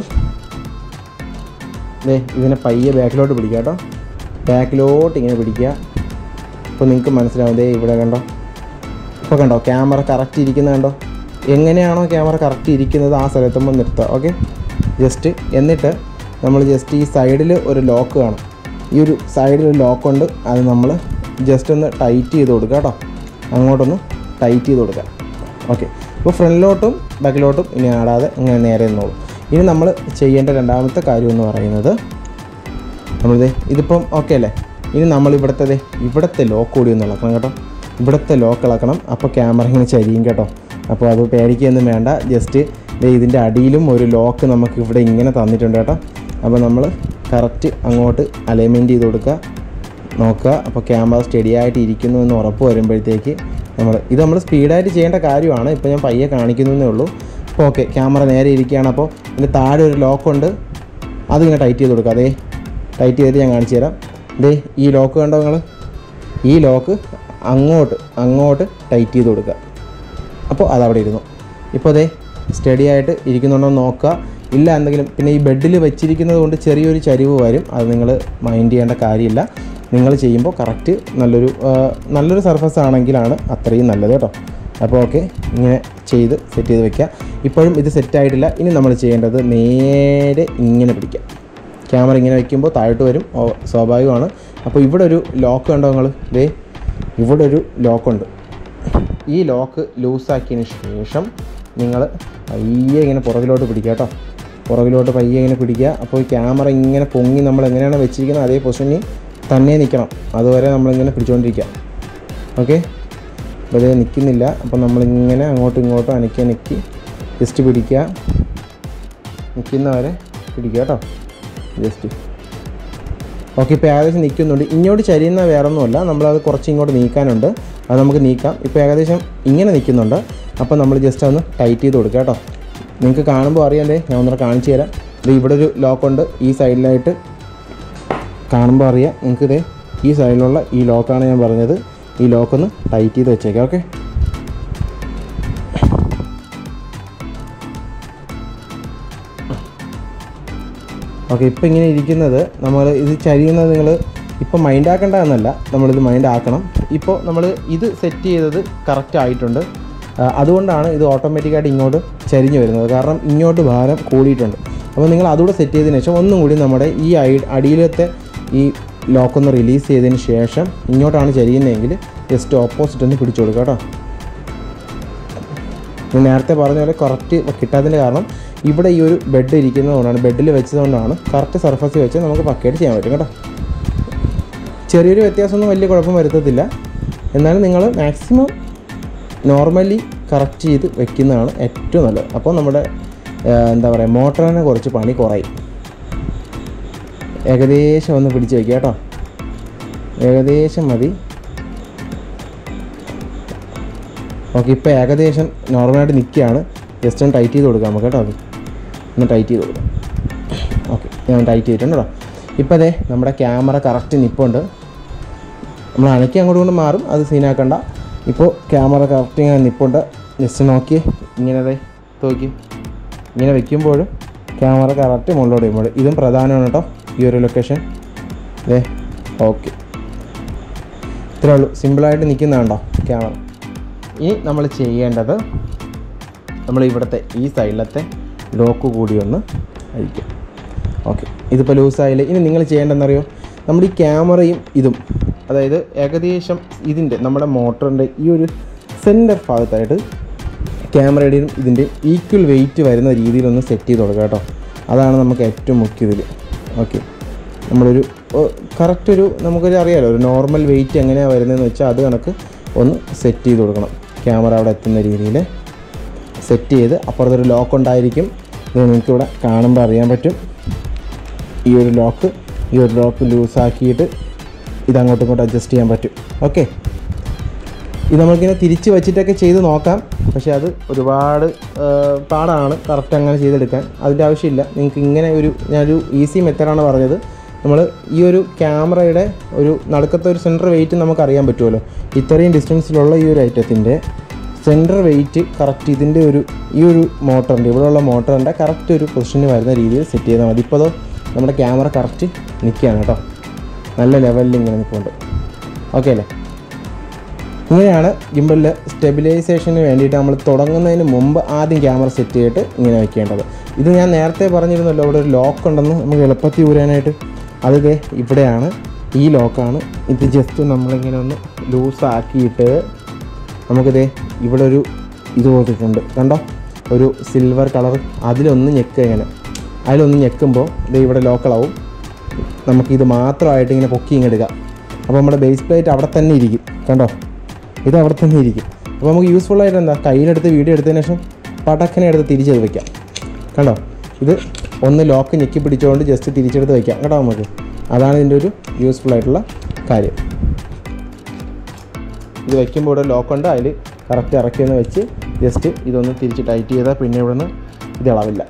ദേ ഇതിനെ പയ്യെ ബാക്കിലോട്ട് പിടിക്കുക കേട്ടോ ബാക്കിലോട്ട് ഇങ്ങനെ പിടിക്കുക അപ്പോൾ നിങ്ങൾക്ക് മനസ്സിലാവും ദേ ഇവിടെ കണ്ടോ ഇപ്പോൾ കണ്ടോ ക്യാമറ കറക്റ്റ് ഇരിക്കുന്നത് കണ്ടോ എങ്ങനെയാണോ ക്യാമറ കറക്റ്റ് ഇരിക്കുന്നത് ആ സ്ഥലത്തുമ്പോൾ നിർത്തുക ഓക്കെ ജസ്റ്റ് എന്നിട്ട് നമ്മൾ ജസ്റ്റ് ഈ സൈഡിൽ ഒരു ലോക്ക് കാണും ഈ ഒരു സൈഡിൽ ഒരു ലോക്കുണ്ട് അത് നമ്മൾ ജസ്റ്റ് ഒന്ന് ടൈറ്റ് ചെയ്ത് കൊടുക്കുക കേട്ടോ അങ്ങോട്ടൊന്ന് ടൈറ്റ് ചെയ്ത് കൊടുക്കുക ഓക്കെ ഇപ്പോൾ ഫ്രണ്ടിലോട്ടും ബാക്കിലോട്ടും ഇനി ആടാതെ ഇങ്ങനെ നേരെ നിന്നോളൂ ഇനി നമ്മൾ ചെയ്യേണ്ട രണ്ടാമത്തെ കാര്യം എന്ന് പറയുന്നത് നമ്മളിത് ഇതിപ്പം ഓക്കെ അല്ലേ ഇനി നമ്മൾ ഇവിടുത്തെ ദേ ഇവിടുത്തെ ലോക്ക് കൂടി ഒന്ന് ഇളക്കണം കേട്ടോ ഇവിടുത്തെ ലോക്ക് ഇളക്കണം അപ്പോൾ ക്യാമറ ഇങ്ങനെ ചരിയും കേട്ടോ അപ്പോൾ അത് പേടിക്കുകയൊന്നും വേണ്ട ജസ്റ്റ് ദേ ഇതിൻ്റെ അടിയിലും ഒരു ലോക്ക് നമുക്ക് ഇവിടെ ഇങ്ങനെ തന്നിട്ടുണ്ട് കേട്ടോ അപ്പോൾ നമ്മൾ കറക്റ്റ് അങ്ങോട്ട് അലൈൻമെൻറ്റ് ചെയ്ത് കൊടുക്കുക നോക്കുക അപ്പോൾ ക്യാമറ സ്റ്റഡി ആയിട്ട് ഇരിക്കുന്നു എന്ന് ഉറപ്പ് വരുമ്പോഴത്തേക്ക് നമ്മൾ ഇത് നമ്മൾ സ്പീഡായിട്ട് ചെയ്യേണ്ട കാര്യമാണ് ഇപ്പോൾ ഞാൻ പയ്യെ കാണിക്കുന്നതേ ഉള്ളൂ അപ്പോൾ ഓക്കെ ക്യാമറ നേരെ ഇരിക്കുകയാണ് അപ്പോൾ ഇതിൻ്റെ താഴെ ഒരു ലോക്കുണ്ട് അതിങ്ങനെ ടൈറ്റ് ചെയ്ത് കൊടുക്കുക അതേ ടൈറ്റ് ചെയ്തിട്ട് ഞാൻ കാണിച്ചു തരാം ദേ ഈ ലോക്ക് കണ്ടോ നിങ്ങൾ ഈ ലോക്ക് അങ്ങോട്ട് അങ്ങോട്ട് ടൈറ്റ് ചെയ്ത് കൊടുക്കുക അപ്പോൾ അതവിടെ ഇരുന്നു ഇപ്പോൾ അതേ സ്റ്റഡി ആയിട്ട് ഇരിക്കുന്നുണ്ടോ എന്ന് നോക്കുക ഇല്ല എന്തെങ്കിലും പിന്നെ ഈ ബെഡിൽ വെച്ചിരിക്കുന്നത് കൊണ്ട് ചെറിയൊരു ചരിവ് വരും അത് നിങ്ങൾ മൈൻഡ് ചെയ്യേണ്ട കാര്യമില്ല നിങ്ങൾ ചെയ്യുമ്പോൾ കറക്റ്റ് നല്ലൊരു ആ, നല്ലൊരു സർഫസ് ആണെങ്കിലാണ് അത്രയും നല്ലത് കേട്ടോ അപ്പോൾ ഓക്കെ ഇങ്ങനെ ചെയ്ത് സെറ്റ് ചെയ്ത് വെക്കുക ഇപ്പോഴും ഇത് സെറ്റ് ആയിട്ടില്ല ഇനി നമ്മൾ ചെയ്യേണ്ടത് നേരെ ഇങ്ങനെ പിടിക്കുക ക്യാമറ ഇങ്ങനെ വയ്ക്കുമ്പോൾ താഴോട്ട് വരും ഓ, സ്വാഭാവികമാണ് അപ്പോൾ ഇവിടെ ഒരു ലോക്ക് കണ്ടോ നിങ്ങൾ ദേ ഇവിടെ ഒരു ലോക്കുണ്ട് ഈ ലോക്ക് ലൂസാക്കിയതിന് ശേഷം നിങ്ങൾ പയ്യെ ഇങ്ങനെ പുറകിലോട്ട് പിടിക്കുക കേട്ടോ പുറകിലോട്ട് പയ്യെ ഇങ്ങനെ പിടിക്കുക അപ്പോൾ ഈ ക്യാമറ ഇങ്ങനെ പൊങ്ങി നമ്മൾ എങ്ങനെയാണ് വെച്ചിരിക്കുന്നത് അതേ പൊസിഷനിൽ തന്നെ നിൽക്കണം അതുവരെ നമ്മളിങ്ങനെ പിടിച്ചുകൊണ്ടിരിക്കുക ഓക്കെ അപ്പോൾ ഇത് നിൽക്കുന്നില്ല അപ്പോൾ നമ്മളിങ്ങനെ അങ്ങോട്ടും ഇങ്ങോട്ടും അനക്കി അനക്കി ജസ്റ്റ് പിടിക്കുക നിൽക്കുന്നവരെ പിടിക്കുക കേട്ടോ ജസ്റ്റ് ഓക്കെ ഇപ്പോൾ ഏകദേശം നിൽക്കുന്നുണ്ട് ഇങ്ങോട്ട് ചരിയുന്ന വേറെ ഒന്നുമല്ല നമ്മളത് കുറച്ച് ഇങ്ങോട്ട് നീക്കാനുണ്ട് അത് നമുക്ക് നീക്കാം ഇപ്പോൾ ഏകദേശം ഇങ്ങനെ നിൽക്കുന്നുണ്ട് അപ്പോൾ നമ്മൾ ജസ്റ്റ് ഒന്ന് ടൈറ്റ് ചെയ്ത് കൊടുക്കുക കേട്ടോ നിങ്ങൾക്ക് കാണുമ്പോൾ അറിയാലേ ഞാൻ ഒന്നുകൂടെ കാണിച്ചു തരാം ഇത് ഇവിടെ ഒരു ലോക്കുണ്ട് ഈ സൈഡിലായിട്ട് കാണുമ്പോൾ അറിയാം നിങ്ങൾക്ക് ഇതേ ഈ സൈഡിലുള്ള ഈ ലോക്കാണ് ഞാൻ പറഞ്ഞത് ഈ ലോക്കൊന്ന് ടൈറ്റ് ചെയ്ത് വെച്ചേക്കാം ഓക്കെ ഓക്കെ ഇപ്പോൾ ഇങ്ങനെ ഇരിക്കുന്നത് നമ്മൾ ഇത് ചരിയുന്നത് നിങ്ങൾ ഇപ്പോൾ മൈൻഡ് ആക്കേണ്ട എന്നല്ല നമ്മളിത് മൈൻഡ് ആക്കണം ഇപ്പോൾ നമ്മൾ ഇത് സെറ്റ് ചെയ്തത് കറക്റ്റ് ആയിട്ടുണ്ട് ആ, അതുകൊണ്ടാണ് ഇത് ഓട്ടോമാറ്റിക്കായിട്ട് ഇങ്ങോട്ട് ചരിഞ്ഞു വരുന്നത് കാരണം ഇങ്ങോട്ട് ഭാരം കൂടിയിട്ടുണ്ട് അപ്പോൾ നിങ്ങൾ അതുകൂടെ സെറ്റ് ചെയ്തതിന് ശേഷം ഒന്നും കൂടി നമ്മുടെ ഈ അടി അടിയിലത്തെ ഈ ലോക്കൊന്ന് റിലീസ് ചെയ്തതിന് ശേഷം ഇങ്ങോട്ടാണ് ചരിയുന്നതെങ്കിൽ ജസ്റ്റ് ഓപ്പോസിറ്റ് ഒന്ന് പിടിച്ചു കൊടുക്കുക കേട്ടോ ഞാൻ നേരത്തെ പറഞ്ഞ പോലെ കറക്റ്റ് കിട്ടാത്തതിൻ്റെ കാരണം ഇവിടെ ഈ ഒരു ബെഡ് ഇരിക്കുന്നതുകൊണ്ടാണ് ബെഡിൽ വെച്ചതുകൊണ്ടാണ് കറക്റ്റ് സർഫസിൽ വെച്ച് നമുക്ക് പക്കയായിട്ട് ചെയ്യാൻ പറ്റും കേട്ടോ ചെറിയൊരു വ്യത്യാസമൊന്നും വലിയ കുഴപ്പം വരുത്തത്തില്ല എന്നാലും നിങ്ങൾ മാക്സിമം നോർമലി കറക്റ്റ് ചെയ്ത് വെക്കുന്നതാണ് ഏറ്റവും നല്ലത് അപ്പോൾ നമ്മുടെ എന്താ പറയുക മോട്ടറിനെ കുറച്ച് പണി കുറയും ഏകദേശം ഒന്ന് പിടിച്ച് വയ്ക്കുക കേട്ടോ ഏകദേശം മതി ഓക്കെ ഇപ്പോൾ ഏകദേശം നോർമലായിട്ട് നിൽക്കുകയാണ് ജസ്റ്റ് ഒന്ന് ടൈറ്റ് ചെയ്ത് കൊടുക്കാം നമുക്ക് കേട്ടോ അത് ഒന്ന് ടൈറ്റ് ചെയ്ത് കൊടുക്കാം ഓക്കെ ഞാൻ ടൈറ്റ് ചെയ്തിട്ടുണ്ട് കേട്ടോ ഇപ്പോൾ അതെ നമ്മുടെ ക്യാമറ കറക്റ്റ് നിപ്പുണ്ട് നമ്മൾ അനക്കി അങ്ങോട്ട് കൊണ്ട് മാറും അത് സീനാക്കണ്ട ഇപ്പോൾ ക്യാമറ കറക്റ്റ് ഇങ്ങനെ നിപ്പുണ്ട് ജസ്റ്റ് നോക്കി ഇങ്ങനെ അതെ നോക്കി ഇങ്ങനെ വെക്കുമ്പോഴും ക്യാമറ കറക്റ്റ് മുകളിലോട്ട് വരുമ്പോൾ ഇതും പ്രധാനമാണ് കേട്ടോ ഈ ഒരു ലൊക്കേഷൻ അതെ ഓക്കെ ഇത്രേ ഉള്ളൂ സിമ്പിളായിട്ട് നിൽക്കുന്നതാണ്ടോ ക്യാമറ ഇനി നമ്മൾ ചെയ്യേണ്ടത് നമ്മൾ ഇവിടുത്തെ ഈ സൈഡിലത്തെ ലോക്ക് കൂടി ഒന്ന് അഴിക്കും ഓക്കെ ഇതിപ്പോൾ ലൂസായില്ല ഇനി നിങ്ങൾ ചെയ്യേണ്ടതെന്നറിയോ നമ്മുടെ ഈ ക്യാമറയും ഇതും അതായത് ഏകദേശം ഇതിൻ്റെ നമ്മുടെ മോട്ടറിൻ്റെ ഈ ഒരു സെൻറ്റർ ഭാഗത്തായിട്ട് ക്യാമറയുടെയും ഇതിൻ്റെ ഈക്വൽ വെയിറ്റ് വരുന്ന രീതിയിലൊന്ന് സെറ്റ് ചെയ്ത് കൊടുക്കുക കേട്ടോ അതാണ് നമുക്ക് ഏറ്റവും മുഖ്യം ഇതിൽ ഓക്കെ നമ്മളൊരു കറക്റ്റ് ഒരു നമുക്കൊരു അറിയാലോ ഒരു നോർമൽ വെയിറ്റ് എങ്ങനെയാണ് വരുന്നതെന്ന് വെച്ചാൽ അത് കണക്ക് ഒന്ന് സെറ്റ് ചെയ്ത് കൊടുക്കണം ക്യാമറ അവിടെ എത്തുന്ന രീതിയിൽ സെറ്റ് ചെയ്ത് അപ്പുറത്തൊരു ലോക്ക് ഉണ്ടായിരിക്കും ഇത് നിങ്ങൾക്ക് ഇവിടെ കാണുമ്പോൾ അറിയാൻ പറ്റും ഈ ഒരു ലോക്ക് ഈ ഒരു ലോക്ക് ലൂസാക്കിയിട്ട് ഇത് അങ്ങോട്ടും ഇങ്ങോട്ടും അഡ്ജസ്റ്റ് ചെയ്യാൻ പറ്റും ഓക്കെ ഇത് നമ്മൾക്കിങ്ങനെ തിരിച്ച് വെച്ചിട്ടൊക്കെ ചെയ്ത് നോക്കാം പക്ഷേ അത് ഒരുപാട് ആ, പാടാണ് കറക്റ്റ് അങ്ങനെ ചെയ്തെടുക്കാൻ അതിൻ്റെ ആവശ്യമില്ല നിങ്ങൾക്ക് ഇങ്ങനെ ഒരു ഞാനൊരു ഈസി മെത്തേഡാണ് പറഞ്ഞത് നമ്മൾ ഈ ഒരു ക്യാമറയുടെ ഒരു നടുക്കത്തെ ഒരു സെൻറ്റർ വെയിറ്റ് നമുക്ക് അറിയാൻ പറ്റുമല്ലോ ഇത്രയും ഡിസ്റ്റൻസിലുള്ള ഈ ഒരു ഐറ്റത്തിൻ്റെ സെൻറ്റർ വെയിറ്റ് കറക്റ്റ് ഇതിൻ്റെ ഒരു ഈ ഒരു മോട്ടറിൻ്റെ ഇവിടെയുള്ള മോട്ടറിൻ്റെ കറക്റ്റ് ഒരു പൊസിഷന് വരുന്ന രീതിയിൽ സെറ്റ് ചെയ്താൽ മതി ഇപ്പോൾ അതോ നമ്മുടെ ക്യാമറ കറക്റ്റ് നിൽക്കുകയാണ് കേട്ടോ നല്ല ലെവലിൽ ഇങ്ങനെ നിൽക്കുന്നുണ്ട് ഓക്കെ അല്ലേ ഇങ്ങനെയാണ് ഗിംബലിൽ സ്റ്റെബിലൈസേഷന് വേണ്ടിയിട്ട് നമ്മൾ തുടങ്ങുന്നതിന് മുമ്പ് ആദ്യം ക്യാമറ സെറ്റ് ചെയ്തിട്ട് ഇങ്ങനെ വെക്കേണ്ടത് ഇത് ഞാൻ നേരത്തെ പറഞ്ഞിരുന്നല്ലോ ഇവിടെ ഒരു ലോക്ക് ഉണ്ടെന്ന് നമുക്ക് എളുപ്പത്തിൽ ഊരാനായിട്ട് അത് ദേ ഇവിടെയാണ് ഈ ലോക്കാണ് ഇത് ജസ്റ്റ് നമ്മളിങ്ങനെ ഒന്ന് ലൂസാക്കിയിട്ട് നമുക്കിതേ ഇവിടെ ഒരു ഇത് കൊടുത്തിട്ടുണ്ട് കണ്ടോ ഒരു സിൽവർ കളർ അതിലൊന്ന് ഞെക്കുക ഇങ്ങനെ അതിലൊന്ന് ഞെക്കുമ്പോൾ ഇത് ഇവിടെ ലോക്കളാവും നമുക്കിത് മാത്രമായിട്ട് ഇങ്ങനെ പൊക്കി ഇങ്ങ് എടുക്കാം അപ്പോൾ നമ്മുടെ ബേസ് പ്ലേറ്റ് അവിടെ തന്നെ ഇരിക്കും കണ്ടോ ഇത് അവിടെ തന്നെ ഇരിക്കും അപ്പോൾ നമുക്ക് യൂസ്ഫുൾ ആയിട്ട് എന്താ കയ്യിലെടുത്ത് വീഡിയോ എടുത്തതിന് ശേഷം പടക്കനെ എടുത്ത് തിരിച്ചത് വെക്കാം കണ്ടോ ഇത് ഒന്ന് ലോക്ക് ഞെക്കി പിടിച്ചുകൊണ്ട് ജസ്റ്റ് തിരിച്ചെടുത്ത് വെക്കാം കേട്ടോ നമുക്ക് അതാണ് ഇതിൻ്റെ ഒരു യൂസ്ഫുൾ ആയിട്ടുള്ള കാര്യം ഇത് വയ്ക്കുമ്പോൾ ഇവിടെ ലോക്കുണ്ട് അതിൽ കറക്റ്റ് ഇറക്കിയൊന്ന് വെച്ച് ജസ്റ്റ് ഇതൊന്ന് തിരിച്ച് ടൈറ്റ് ചെയ്താൽ പിന്നെ ഇവിടെ നിന്ന് ഇത് ഇളവില്ല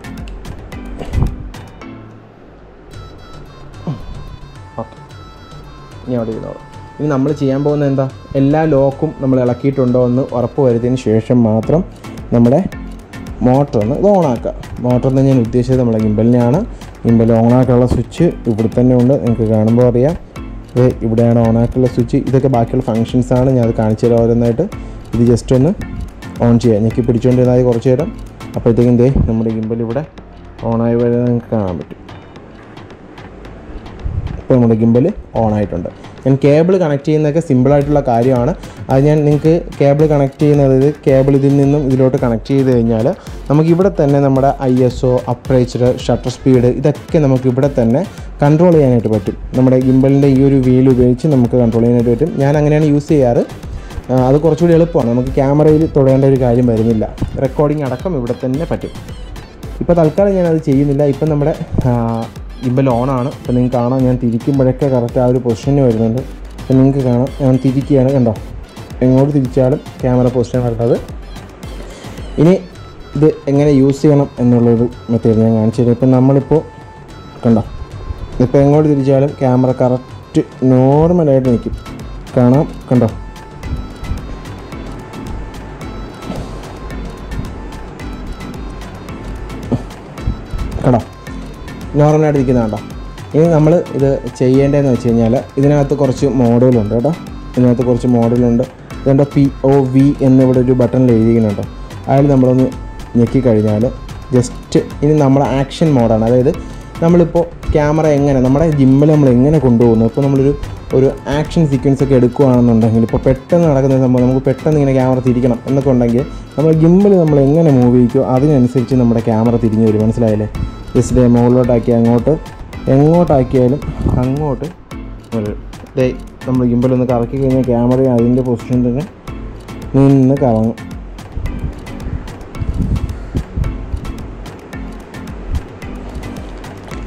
ഓക്കെ ഇനി അവിടെ ഇരുന്നോളൂ ഇനി നമ്മൾ ചെയ്യാൻ പോകുന്നത് എന്താ എല്ലാ ലോക്കും നമ്മൾ ഇളക്കിയിട്ടുണ്ടോ എന്ന് ഉറപ്പ് വരുത്തിയതിന് ശേഷം മാത്രം നമ്മുടെ മോട്ടർ ഒന്ന് ഇത് ഓണാക്കുക മോട്ടർ എന്ന് ഞാൻ ഉദ്ദേശിച്ചത് നമ്മുടെ ഗിമ്പലിനെയാണ് ഗിമ്പൽ ഓണാക്കാനുള്ള സ്വിച്ച് ഇവിടെ തന്നെ ഉണ്ട് നിങ്ങൾക്ക് കാണുമ്പോൾ അറിയാം ഇത് ഇവിടെയാണ് ഓണാക്കുള്ള സ്വിച്ച് ഇതൊക്കെ ബാക്കിയുള്ള ഫങ്ഷൻസ് ആണ് ഞാൻ അത് കാണിച്ചു തരാം ഓരോന്നായിട്ട് ഇത് ജസ്റ്റ് ഒന്ന് ഓൺ ചെയ്യുക ഞെക്കി പിടിച്ചുകൊണ്ടിരുന്നാൽ കുറച്ച് നേരം അപ്പോഴത്തേക്കും ദേ നമ്മുടെ ഗിമ്പൽ ഇവിടെ ഓണായി വരുന്നത് നിങ്ങൾക്ക് കാണാൻ പറ്റും ഇപ്പോൾ നമ്മുടെ ഗിമ്പൽ ഓൺ ആയിട്ടുണ്ട് ഞാൻ കേബിൾ കണക്ട് ചെയ്യുന്നതൊക്കെ സിമ്പിളായിട്ടുള്ള കാര്യമാണ് അത് ഞാൻ നിങ്ങൾക്ക് കേബിൾ കണക്ട് ചെയ്യുന്നത് ഇത് കേബിൾ ഇതിൽ നിന്നും ഇതിലോട്ട് കണക്ട് ചെയ്ത് കഴിഞ്ഞാൽ നമുക്ക് ഇവിടെ തന്നെ നമ്മുടെ I S O aperture shutter speed ഇതൊക്കെ നമുക്ക് ഇവിടെ തന്നെ കൺട്രോൾ ചെയ്യാനായിട്ട് പറ്റും നമ്മുടെ ഗിമ്പലിൻ്റെ ഈ ഒരു വീൽ ഉപയോഗിച്ച് നമുക്ക് കൺട്രോൾ ചെയ്യാനായിട്ട് പറ്റും ഞാൻ അങ്ങനെയാണ് യൂസ് ചെയ്യാറ് ആ, അത് കുറച്ചുകൂടി എളുപ്പമാണ് നമുക്ക് ക്യാമറയിൽ തൊടേണ്ട ഒരു കാര്യം വരുന്നില്ല റെക്കോർഡിംഗ് അടക്കം ഇവിടെ തന്നെ പറ്റും ഇപ്പോൾ തൽക്കാലം ഞാനത് ചെയ്യുന്നില്ല ഇപ്പം നമ്മുടെ ഇമ്പൽ ഓണാണ് അപ്പോൾ നിങ്ങൾക്ക് കാണാം ഞാൻ തിരിക്കുമ്പോഴൊക്കെ കറക്റ്റ് ആ ഒരു പൊസിഷന് വരുന്നുണ്ട് അപ്പോൾ നിങ്ങൾക്ക് കാണാം ഞാൻ തിരിക്കുകയാണ് കണ്ടോ എങ്ങോട്ട് തിരിച്ചാലും ക്യാമറ പൊസിഷൻ വരുന്നത് ഇനി ഇത് എങ്ങനെ യൂസ് ചെയ്യണം എന്നുള്ളൊരു മെത്തേഡ് ഞാൻ കാണിച്ചു തരാം ഇപ്പം നമ്മളിപ്പോൾ കണ്ടോ ഇപ്പോൾ എങ്ങോട്ട് തിരിച്ചാലും ക്യാമറ കറക്റ്റ് നോർമലായിട്ട് നിൽക്കും കാണാം കണ്ടോ കണ്ടോ നോർമലായിട്ട് ഇരിക്കുന്ന കണ്ടോ ഇനി നമ്മൾ ഇത് ചെയ്യേണ്ടതെന്ന് വെച്ച് കഴിഞ്ഞാൽ ഇതിനകത്ത് കുറച്ച് മോഡലുണ്ട് കേട്ടോ ഇതിനകത്ത് കുറച്ച് മോഡലുണ്ട് ഇതുകൊണ്ട് പി ഒ വി എന്നിവിടെ ഒരു ബട്ടണിൽ എഴുതിക്കുന്നുണ്ടോ അതിൽ നമ്മളൊന്ന് ഞെക്കിക്കഴിഞ്ഞാൽ ജസ്റ്റ് ഇനി നമ്മുടെ ആക്ഷൻ മോഡാണ് അതായത് നമ്മളിപ്പോൾ ക്യാമറ എങ്ങനെ നമ്മുടെ ജിമ്മിൽ നമ്മൾ എങ്ങനെ കൊണ്ടുപോകുന്നു ഇപ്പോൾ നമ്മളൊരു ഒരു ആക്ഷൻ സീക്വൻസ് ഒക്കെ എടുക്കുകയാണെന്നുണ്ടെങ്കിൽ ഇപ്പോൾ പെട്ടെന്ന് നടക്കുന്ന സംഭവം നമുക്ക് പെട്ടെന്ന് ഇങ്ങനെ ക്യാമറ തിരിക്കണം എന്നൊക്കെ ഉണ്ടെങ്കിൽ നമ്മൾ ഗിമ്മിൽ നമ്മൾ എങ്ങനെ മൂവ് ചെയ്യിക്കുമോ അതിനനുസരിച്ച് നമ്മുടെ ക്യാമറ തിരിഞ്ഞു വരും മനസ്സിലായില്ലേ ജസ്റ്റ് മുകളിലോട്ടാക്കി അങ്ങോട്ട് എങ്ങോട്ടാക്കിയാലും അങ്ങോട്ട് വരും ദേ നമ്മൾ ഗിമ്പിലൊന്ന് കറക്കി കഴിഞ്ഞാൽ ക്യാമറ അതിൻ്റെ പൊസിഷൻ തന്നെ നിന്ന് കറങ്ങും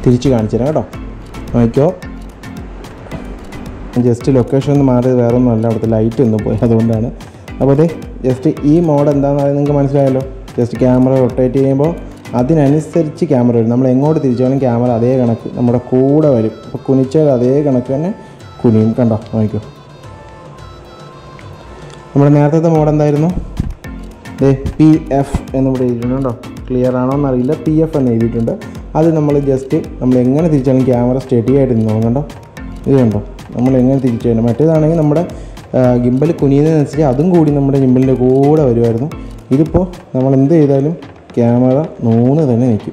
തിരിച്ച് കാണിച്ചു തരാം കേട്ടോ നോക്കിയോ ജസ്റ്റ് ലൊക്കേഷൻ ഒന്ന് മാറിയത് വേറെ ഒന്നും അല്ല അവിടുത്തെ ലൈറ്റ് ഒന്ന് പോയി അതുകൊണ്ടാണ് അപ്പോൾ അതെ ജസ്റ്റ് ഈ മോഡ് എന്താണെന്ന് പറയുന്നത് നിങ്ങൾക്ക് മനസ്സിലായല്ലോ ജസ്റ്റ് ക്യാമറ റൊട്ടേറ്റ് ചെയ്യുമ്പോൾ അതിനനുസരിച്ച് ക്യാമറ വരും നമ്മൾ എങ്ങോട്ട് തിരിച്ചാലും ക്യാമറ അതേ കണക്ക് നമ്മുടെ കൂടെ വരും അപ്പോൾ കുനിച്ചാൽ അതേ കണക്ക് തന്നെ കുനിയും കണ്ടോ നോക്കിക്കോ നമ്മുടെ നേരത്തെ മോഡ് എന്തായിരുന്നു ദേ പി എഫ് എന്നിവിടെ എഴുതിയിട്ടുണ്ട് കേട്ടോ ക്ലിയർ ആണോ എന്നറിയില്ല പി എഫ് എന്ന് എഴുതിയിട്ടുണ്ട് അത് നമ്മൾ ജസ്റ്റ് നമ്മൾ എങ്ങനെ തിരിച്ചാലും ക്യാമറ സ്റ്റഡി ആയിട്ട് നിന്നോളും കണ്ടോ ഇത് കണ്ടോ നമ്മൾ എങ്ങനെ തിരിച്ചു ചെയ്യണം മറ്റേതാണെങ്കിൽ നമ്മുടെ ഗിമ്പൽ കുനിയുന്നതനുസരിച്ച് അതും കൂടി നമ്മുടെ ഗിമ്പലിൻ്റെ കൂടെ വരുമായിരുന്നു ഇതിപ്പോൾ നമ്മൾ എന്ത് ചെയ്താലും ക്യാമറ നൂന്ന് തന്നെ നിൽക്കും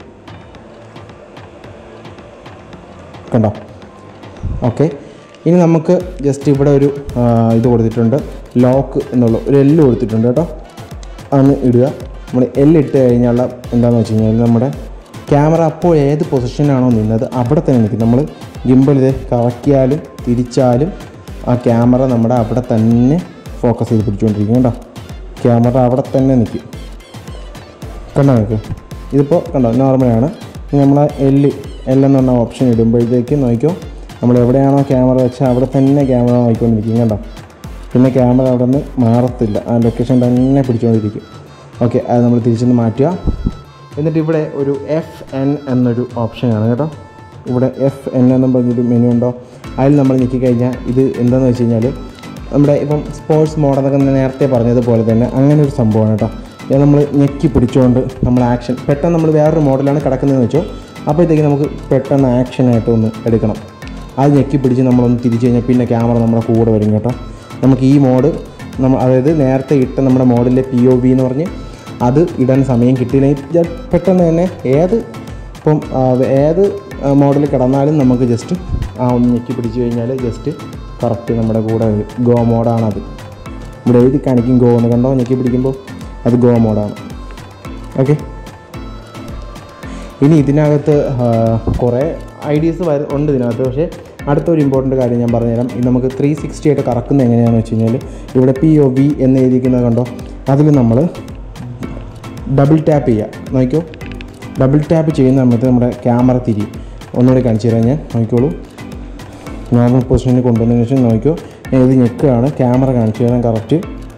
കണ്ടോ ഓക്കെ ഇനി നമുക്ക് ജസ്റ്റ് ഇവിടെ ഒരു ആ, ഇത് കൊടുത്തിട്ടുണ്ട് ലോക്ക് എന്നുള്ള ഒരു എല്ല് കൊടുത്തിട്ടുണ്ട് കേട്ടോ അന്ന് ഇടുക നമ്മൾ എല്ല് ഇട്ട് കഴിഞ്ഞാൽ എന്താണെന്ന് വെച്ച് കഴിഞ്ഞാൽ നമ്മുടെ ക്യാമറ അപ്പോൾ ഏത് പൊസിഷനാണോ നിന്നത് അവിടെ തന്നെ നിൽക്കും നമ്മൾ ഗിമ്പൽ ഇത് കറക്കിയാലും തിരിച്ചാലും ആ ക്യാമറ നമ്മുടെ അവിടെ തന്നെ ഫോക്കസ് ചെയ്ത് പിടിച്ചുകൊണ്ടിരിക്കും കേട്ടോ ക്യാമറ അവിടെ തന്നെ നിൽക്കും കണ്ടോ നിങ്ങൾക്ക് ഇതിപ്പോൾ കണ്ടോ നോർമലാണ് ഇനി നമ്മൾ എല്ല് എല്ലെന്ന് പറഞ്ഞ ഓപ്ഷൻ ഇടുമ്പോഴത്തേക്ക് നോക്കിക്കോ നമ്മൾ എവിടെയാണോ ക്യാമറ വെച്ചാൽ അവിടെ തന്നെ ക്യാമറ നോക്കിക്കൊണ്ടിരിക്കും കണ്ടോ പിന്നെ ക്യാമറ അവിടെ നിന്ന് മാറത്തില്ല ആ ലൊക്കേഷൻ തന്നെ പിടിച്ചുകൊണ്ടിരിക്കും ഓക്കെ അത് നമ്മൾ തിരിച്ചൊന്ന് മാറ്റുക എന്നിട്ട് ഇവിടെ ഒരു എഫ് എൻ എന്നൊരു ഓപ്ഷനാണ് കേട്ടോ ഇവിടെ എഫ് എൻ എന്ന് പറഞ്ഞൊരു മെനു ഉണ്ടോ അതിൽ നമ്മൾ ഞെക്കി കഴിഞ്ഞാൽ ഇത് എന്താണെന്ന് വെച്ച് കഴിഞ്ഞാൽ നമ്മുടെ ഇപ്പം സ്പോർട്സ് മോഡെന്നൊക്കെ നേരത്തെ പറഞ്ഞതുപോലെ തന്നെ അങ്ങനെ ഒരു സംഭവമാണ് കേട്ടോ ഇത് നമ്മൾ ഞെക്കി പിടിച്ചുകൊണ്ട് നമ്മൾ ആക്ഷൻ പെട്ടെന്ന് നമ്മൾ വേറൊരു മോഡലാണ് കിടക്കുന്നതെന്ന് വെച്ചോ അപ്പോഴത്തേക്ക് നമുക്ക് പെട്ടെന്ന് ആക്ഷനായിട്ട് ഒന്ന് എടുക്കണം അത് ഞെക്കി പിടിച്ച് നമ്മളൊന്ന് തിരിച്ച് കഴിഞ്ഞാൽ പിന്നെ ക്യാമറ നമ്മുടെ കൂടെ വരും കേട്ടോ നമുക്ക് ഈ മോഡ് നമ്മൾ അതായത് നേരത്തെ ഇട്ട നമ്മുടെ മോഡിലെ പി ഒ വി എന്ന് പറഞ്ഞ് അത് ഇടാൻ സമയം കിട്ടിയില്ലെങ്കിൽ ജ- പെട്ടെന്ന് തന്നെ ഏത് ഇപ്പം ആ, ഏത് മോഡൽ കിടന്നാലും നമുക്ക് ജസ്റ്റ് ആ ഒന്ന് ഞെക്കി പിടിച്ച് കഴിഞ്ഞാൽ ജസ്റ്റ് കറക്റ്റ് നമ്മുടെ കൂടെ വരും ഗോ മോഡാണത് ഇവിടെ എഴുതി കാണിക്കും ഗോ എന്ന് കണ്ടോ ഞെക്കി പിടിക്കുമ്പോൾ അത് ഗോ മോഡാണ് ഓക്കെ ഇനി ഇതിനകത്ത് ആ, കുറേ ഐഡിയസ് വര ഉണ്ട് ഇതിനകത്ത് പക്ഷേ അടുത്തൊരു ഇമ്പോർട്ടൻ്റ് കാര്യം ഞാൻ പറഞ്ഞുതരാം ഇത് നമുക്ക് ത്രീ സിക്സ്റ്റി ആയിട്ട് കറക്കുന്നത് എങ്ങനെയാണെന്ന് വെച്ച് കഴിഞ്ഞാൽ ഇവിടെ പി ഒ വി എന്ന് എഴുതിയിരിക്കുന്നത് കണ്ടോ അതിൽ നമ്മൾ ഡബിൾ ടാപ്പ് ചെയ്യുക നോക്കിക്കോ ഡബിൾ ടാപ്പ് ചെയ്യുന്ന സമയത്ത് നമ്മുടെ ക്യാമറ തിരിയും ഒന്നുകൂടി കാണിച്ചു തരാം ഞാൻ നോക്കിക്കോളൂ നോർമൽ പൊസിഷനിൽ കൊണ്ടുവന്നതിന് ശേഷം നോക്കിക്കോ ഞാൻ ഇത് ഞെക്കുകയാണ് ക്യാമറ കാണിച്ചു തരാം കറക്റ്റ്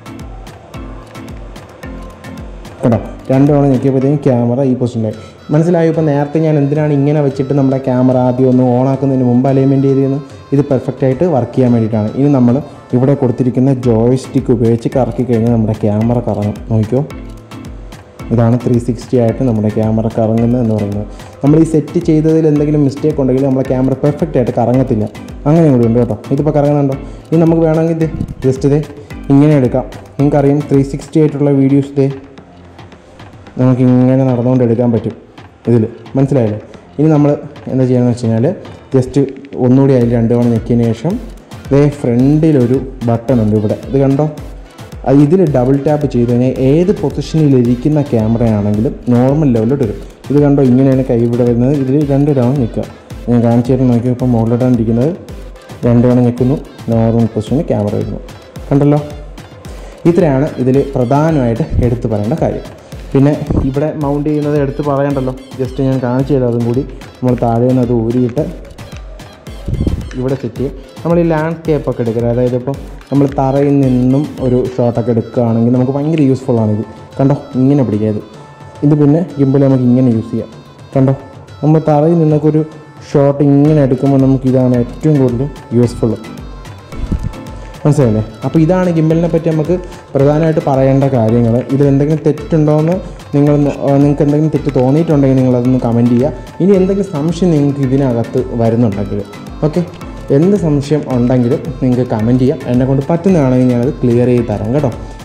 കേട്ടോ രണ്ട് തവണ ഞെക്കിയപ്പോഴത്തേക്കും ക്യാമറ ഈ പൊസിഷനിലായി മനസ്സിലായോ ഇപ്പോൾ നേരത്തെ ഞാൻ എന്തിനാണ് ഇങ്ങനെ വെച്ചിട്ട് നമ്മുടെ ക്യാമറ ആദ്യം ഒന്ന് ഓൺ ആക്കുന്നതിന് മുമ്പ് അലൈൻമെൻറ്റ് ചെയ്തതെന്ന് ഇത് പെർഫെക്റ്റ് ആയിട്ട് വർക്ക് ചെയ്യാൻ വേണ്ടിയിട്ടാണ് ഇനി നമ്മൾ ഇവിടെ കൊടുത്തിരിക്കുന്ന ജോയ് സ്റ്റിക്ക് ഉപയോഗിച്ച് കറക്കി കഴിഞ്ഞാൽ നമ്മുടെ ക്യാമറ കറങ്ങും നോക്കിക്കോ ഇതാണ് ത്രീ സിക്സ്റ്റി ആയിട്ട് നമ്മുടെ ക്യാമറ കറങ്ങുന്നത് എന്ന് പറയുന്നത് നമ്മൾ ഈ സെറ്റ് ചെയ്തതിൽ എന്തെങ്കിലും മിസ്റ്റേക്ക് ഉണ്ടെങ്കിൽ നമ്മുടെ ക്യാമറ പെർഫെക്റ്റ് ആയിട്ട് കറങ്ങത്തില്ല അങ്ങനെ കൂടി ഉണ്ട് കേട്ടോ ഇതിപ്പോൾ കറങ്ങുന്നുണ്ടോ ഇനി നമുക്ക് വേണമെങ്കിൽ ഇത് ജസ്റ്റ് ഇതേ ഇങ്ങനെ എടുക്കാം നിങ്ങൾക്കറിയാം ത്രീ സിക്സ്റ്റി ആയിട്ടുള്ള വീഡിയോസ് ഇതേ നമുക്ക് ഇങ്ങനെ നടന്നുകൊണ്ട് എടുക്കാൻ പറ്റും ഇതിൽ മനസ്സിലായല്ലോ ഇനി നമ്മൾ എന്താ ചെയ്യണമെന്ന് വെച്ച് കഴിഞ്ഞാൽ ജസ്റ്റ് ഒന്നുകൂടി അതിൽ രണ്ട് തവണ ഞെക്കിയതിന് ശേഷം ഇതേ ഫ്രണ്ടിലൊരു ബട്ടൺ ഉണ്ട് ഇവിടെ ഇത് കണ്ടോ അത് ഇതിൽ ഡബിൾ ടാപ്പ് ചെയ്ത് കഴിഞ്ഞാൽ ഏത് പൊസിഷനിൽ ഇരിക്കുന്ന ക്യാമറയാണെങ്കിലും നോർമൽ ലെവലിലോട്ട് വരും ഇത് കണ്ടോ ഇങ്ങനെയാണ് കൈ ഇവിടെ വരുന്നത് ഇതിൽ രണ്ട് തവണ ഞെക്കുക ഞാൻ കാണിച്ചു തരുന്ന നോക്കിയപ്പോൾ മുകളിലിട്ടാണ് ഇരിക്കുന്നത് രണ്ട് തവണ ഞെക്കുന്നു നോർമൽ പൊസിഷനിൽ ക്യാമറ വരുന്നു കണ്ടല്ലോ ഇത്രയാണ് ഇതിൽ പ്രധാനമായിട്ട് എടുത്തു പറയേണ്ട കാര്യം പിന്നെ ഇവിടെ മൗണ്ട് ചെയ്യുന്നത് എടുത്ത് പറയണ്ടല്ലോ ജസ്റ്റ് ഞാൻ കാണിച്ചു തരാം അതും കൂടി നമ്മൾ താഴെ നിന്ന് അത് ഊരിയിട്ട് ഇവിടെ സെറ്റ് ചെയ്യും നമ്മൾ ഈ ലാൻഡ്സ്കേപ്പ് ഒക്കെ എടുക്കുക അതായത് ഇപ്പോൾ നമ്മൾ തറയിൽ നിന്നും ഒരു ഷോട്ടൊക്കെ എടുക്കുകയാണെങ്കിൽ നമുക്ക് ഭയങ്കര യൂസ്ഫുൾ ആണ് ഇത് കണ്ടോ ഇങ്ങനെ പിടിക്കുക ഇത് ഇത് പിന്നെ ഗിമ്പിൾ നമുക്ക് ഇങ്ങനെ യൂസ് ചെയ്യാം കണ്ടോ നമ്മൾ തറയിൽ നിന്നൊക്കെ ഒരു ഷോട്ട് ഇങ്ങനെ എടുക്കുമ്പോൾ നമുക്ക് ഇതാണ് ഏറ്റവും കൂടുതൽ യൂസ്ഫുൾ മനസ്സിലായില്ലേ അപ്പോൾ ഇതാണ് ഗിമ്പലിനെ പറ്റി നമുക്ക് പ്രധാനമായിട്ട് പറയേണ്ട കാര്യങ്ങൾ ഇതിൽ എന്തെങ്കിലും തെറ്റുണ്ടോയെന്ന് നിങ്ങൾ നിങ്ങൾക്ക് എന്തെങ്കിലും തെറ്റ് തോന്നിയിട്ടുണ്ടെങ്കിൽ നിങ്ങളതൊന്ന് കമൻറ്റ് ചെയ്യുക ഇനി എന്തെങ്കിലും സംശയം നിങ്ങൾക്ക് ഇതിനകത്ത് വരുന്നുണ്ടെങ്കിൽ ഓക്കെ എന്ത് സംശയം ഉണ്ടെങ്കിലും നിങ്ങൾക്ക് കമൻറ്റ് ചെയ്യാം എന്നെ കൊണ്ട് പറ്റുന്നതാണെങ്കിൽ ഞാനത് ക്ലിയർ ചെയ്ത് തരാം കേട്ടോ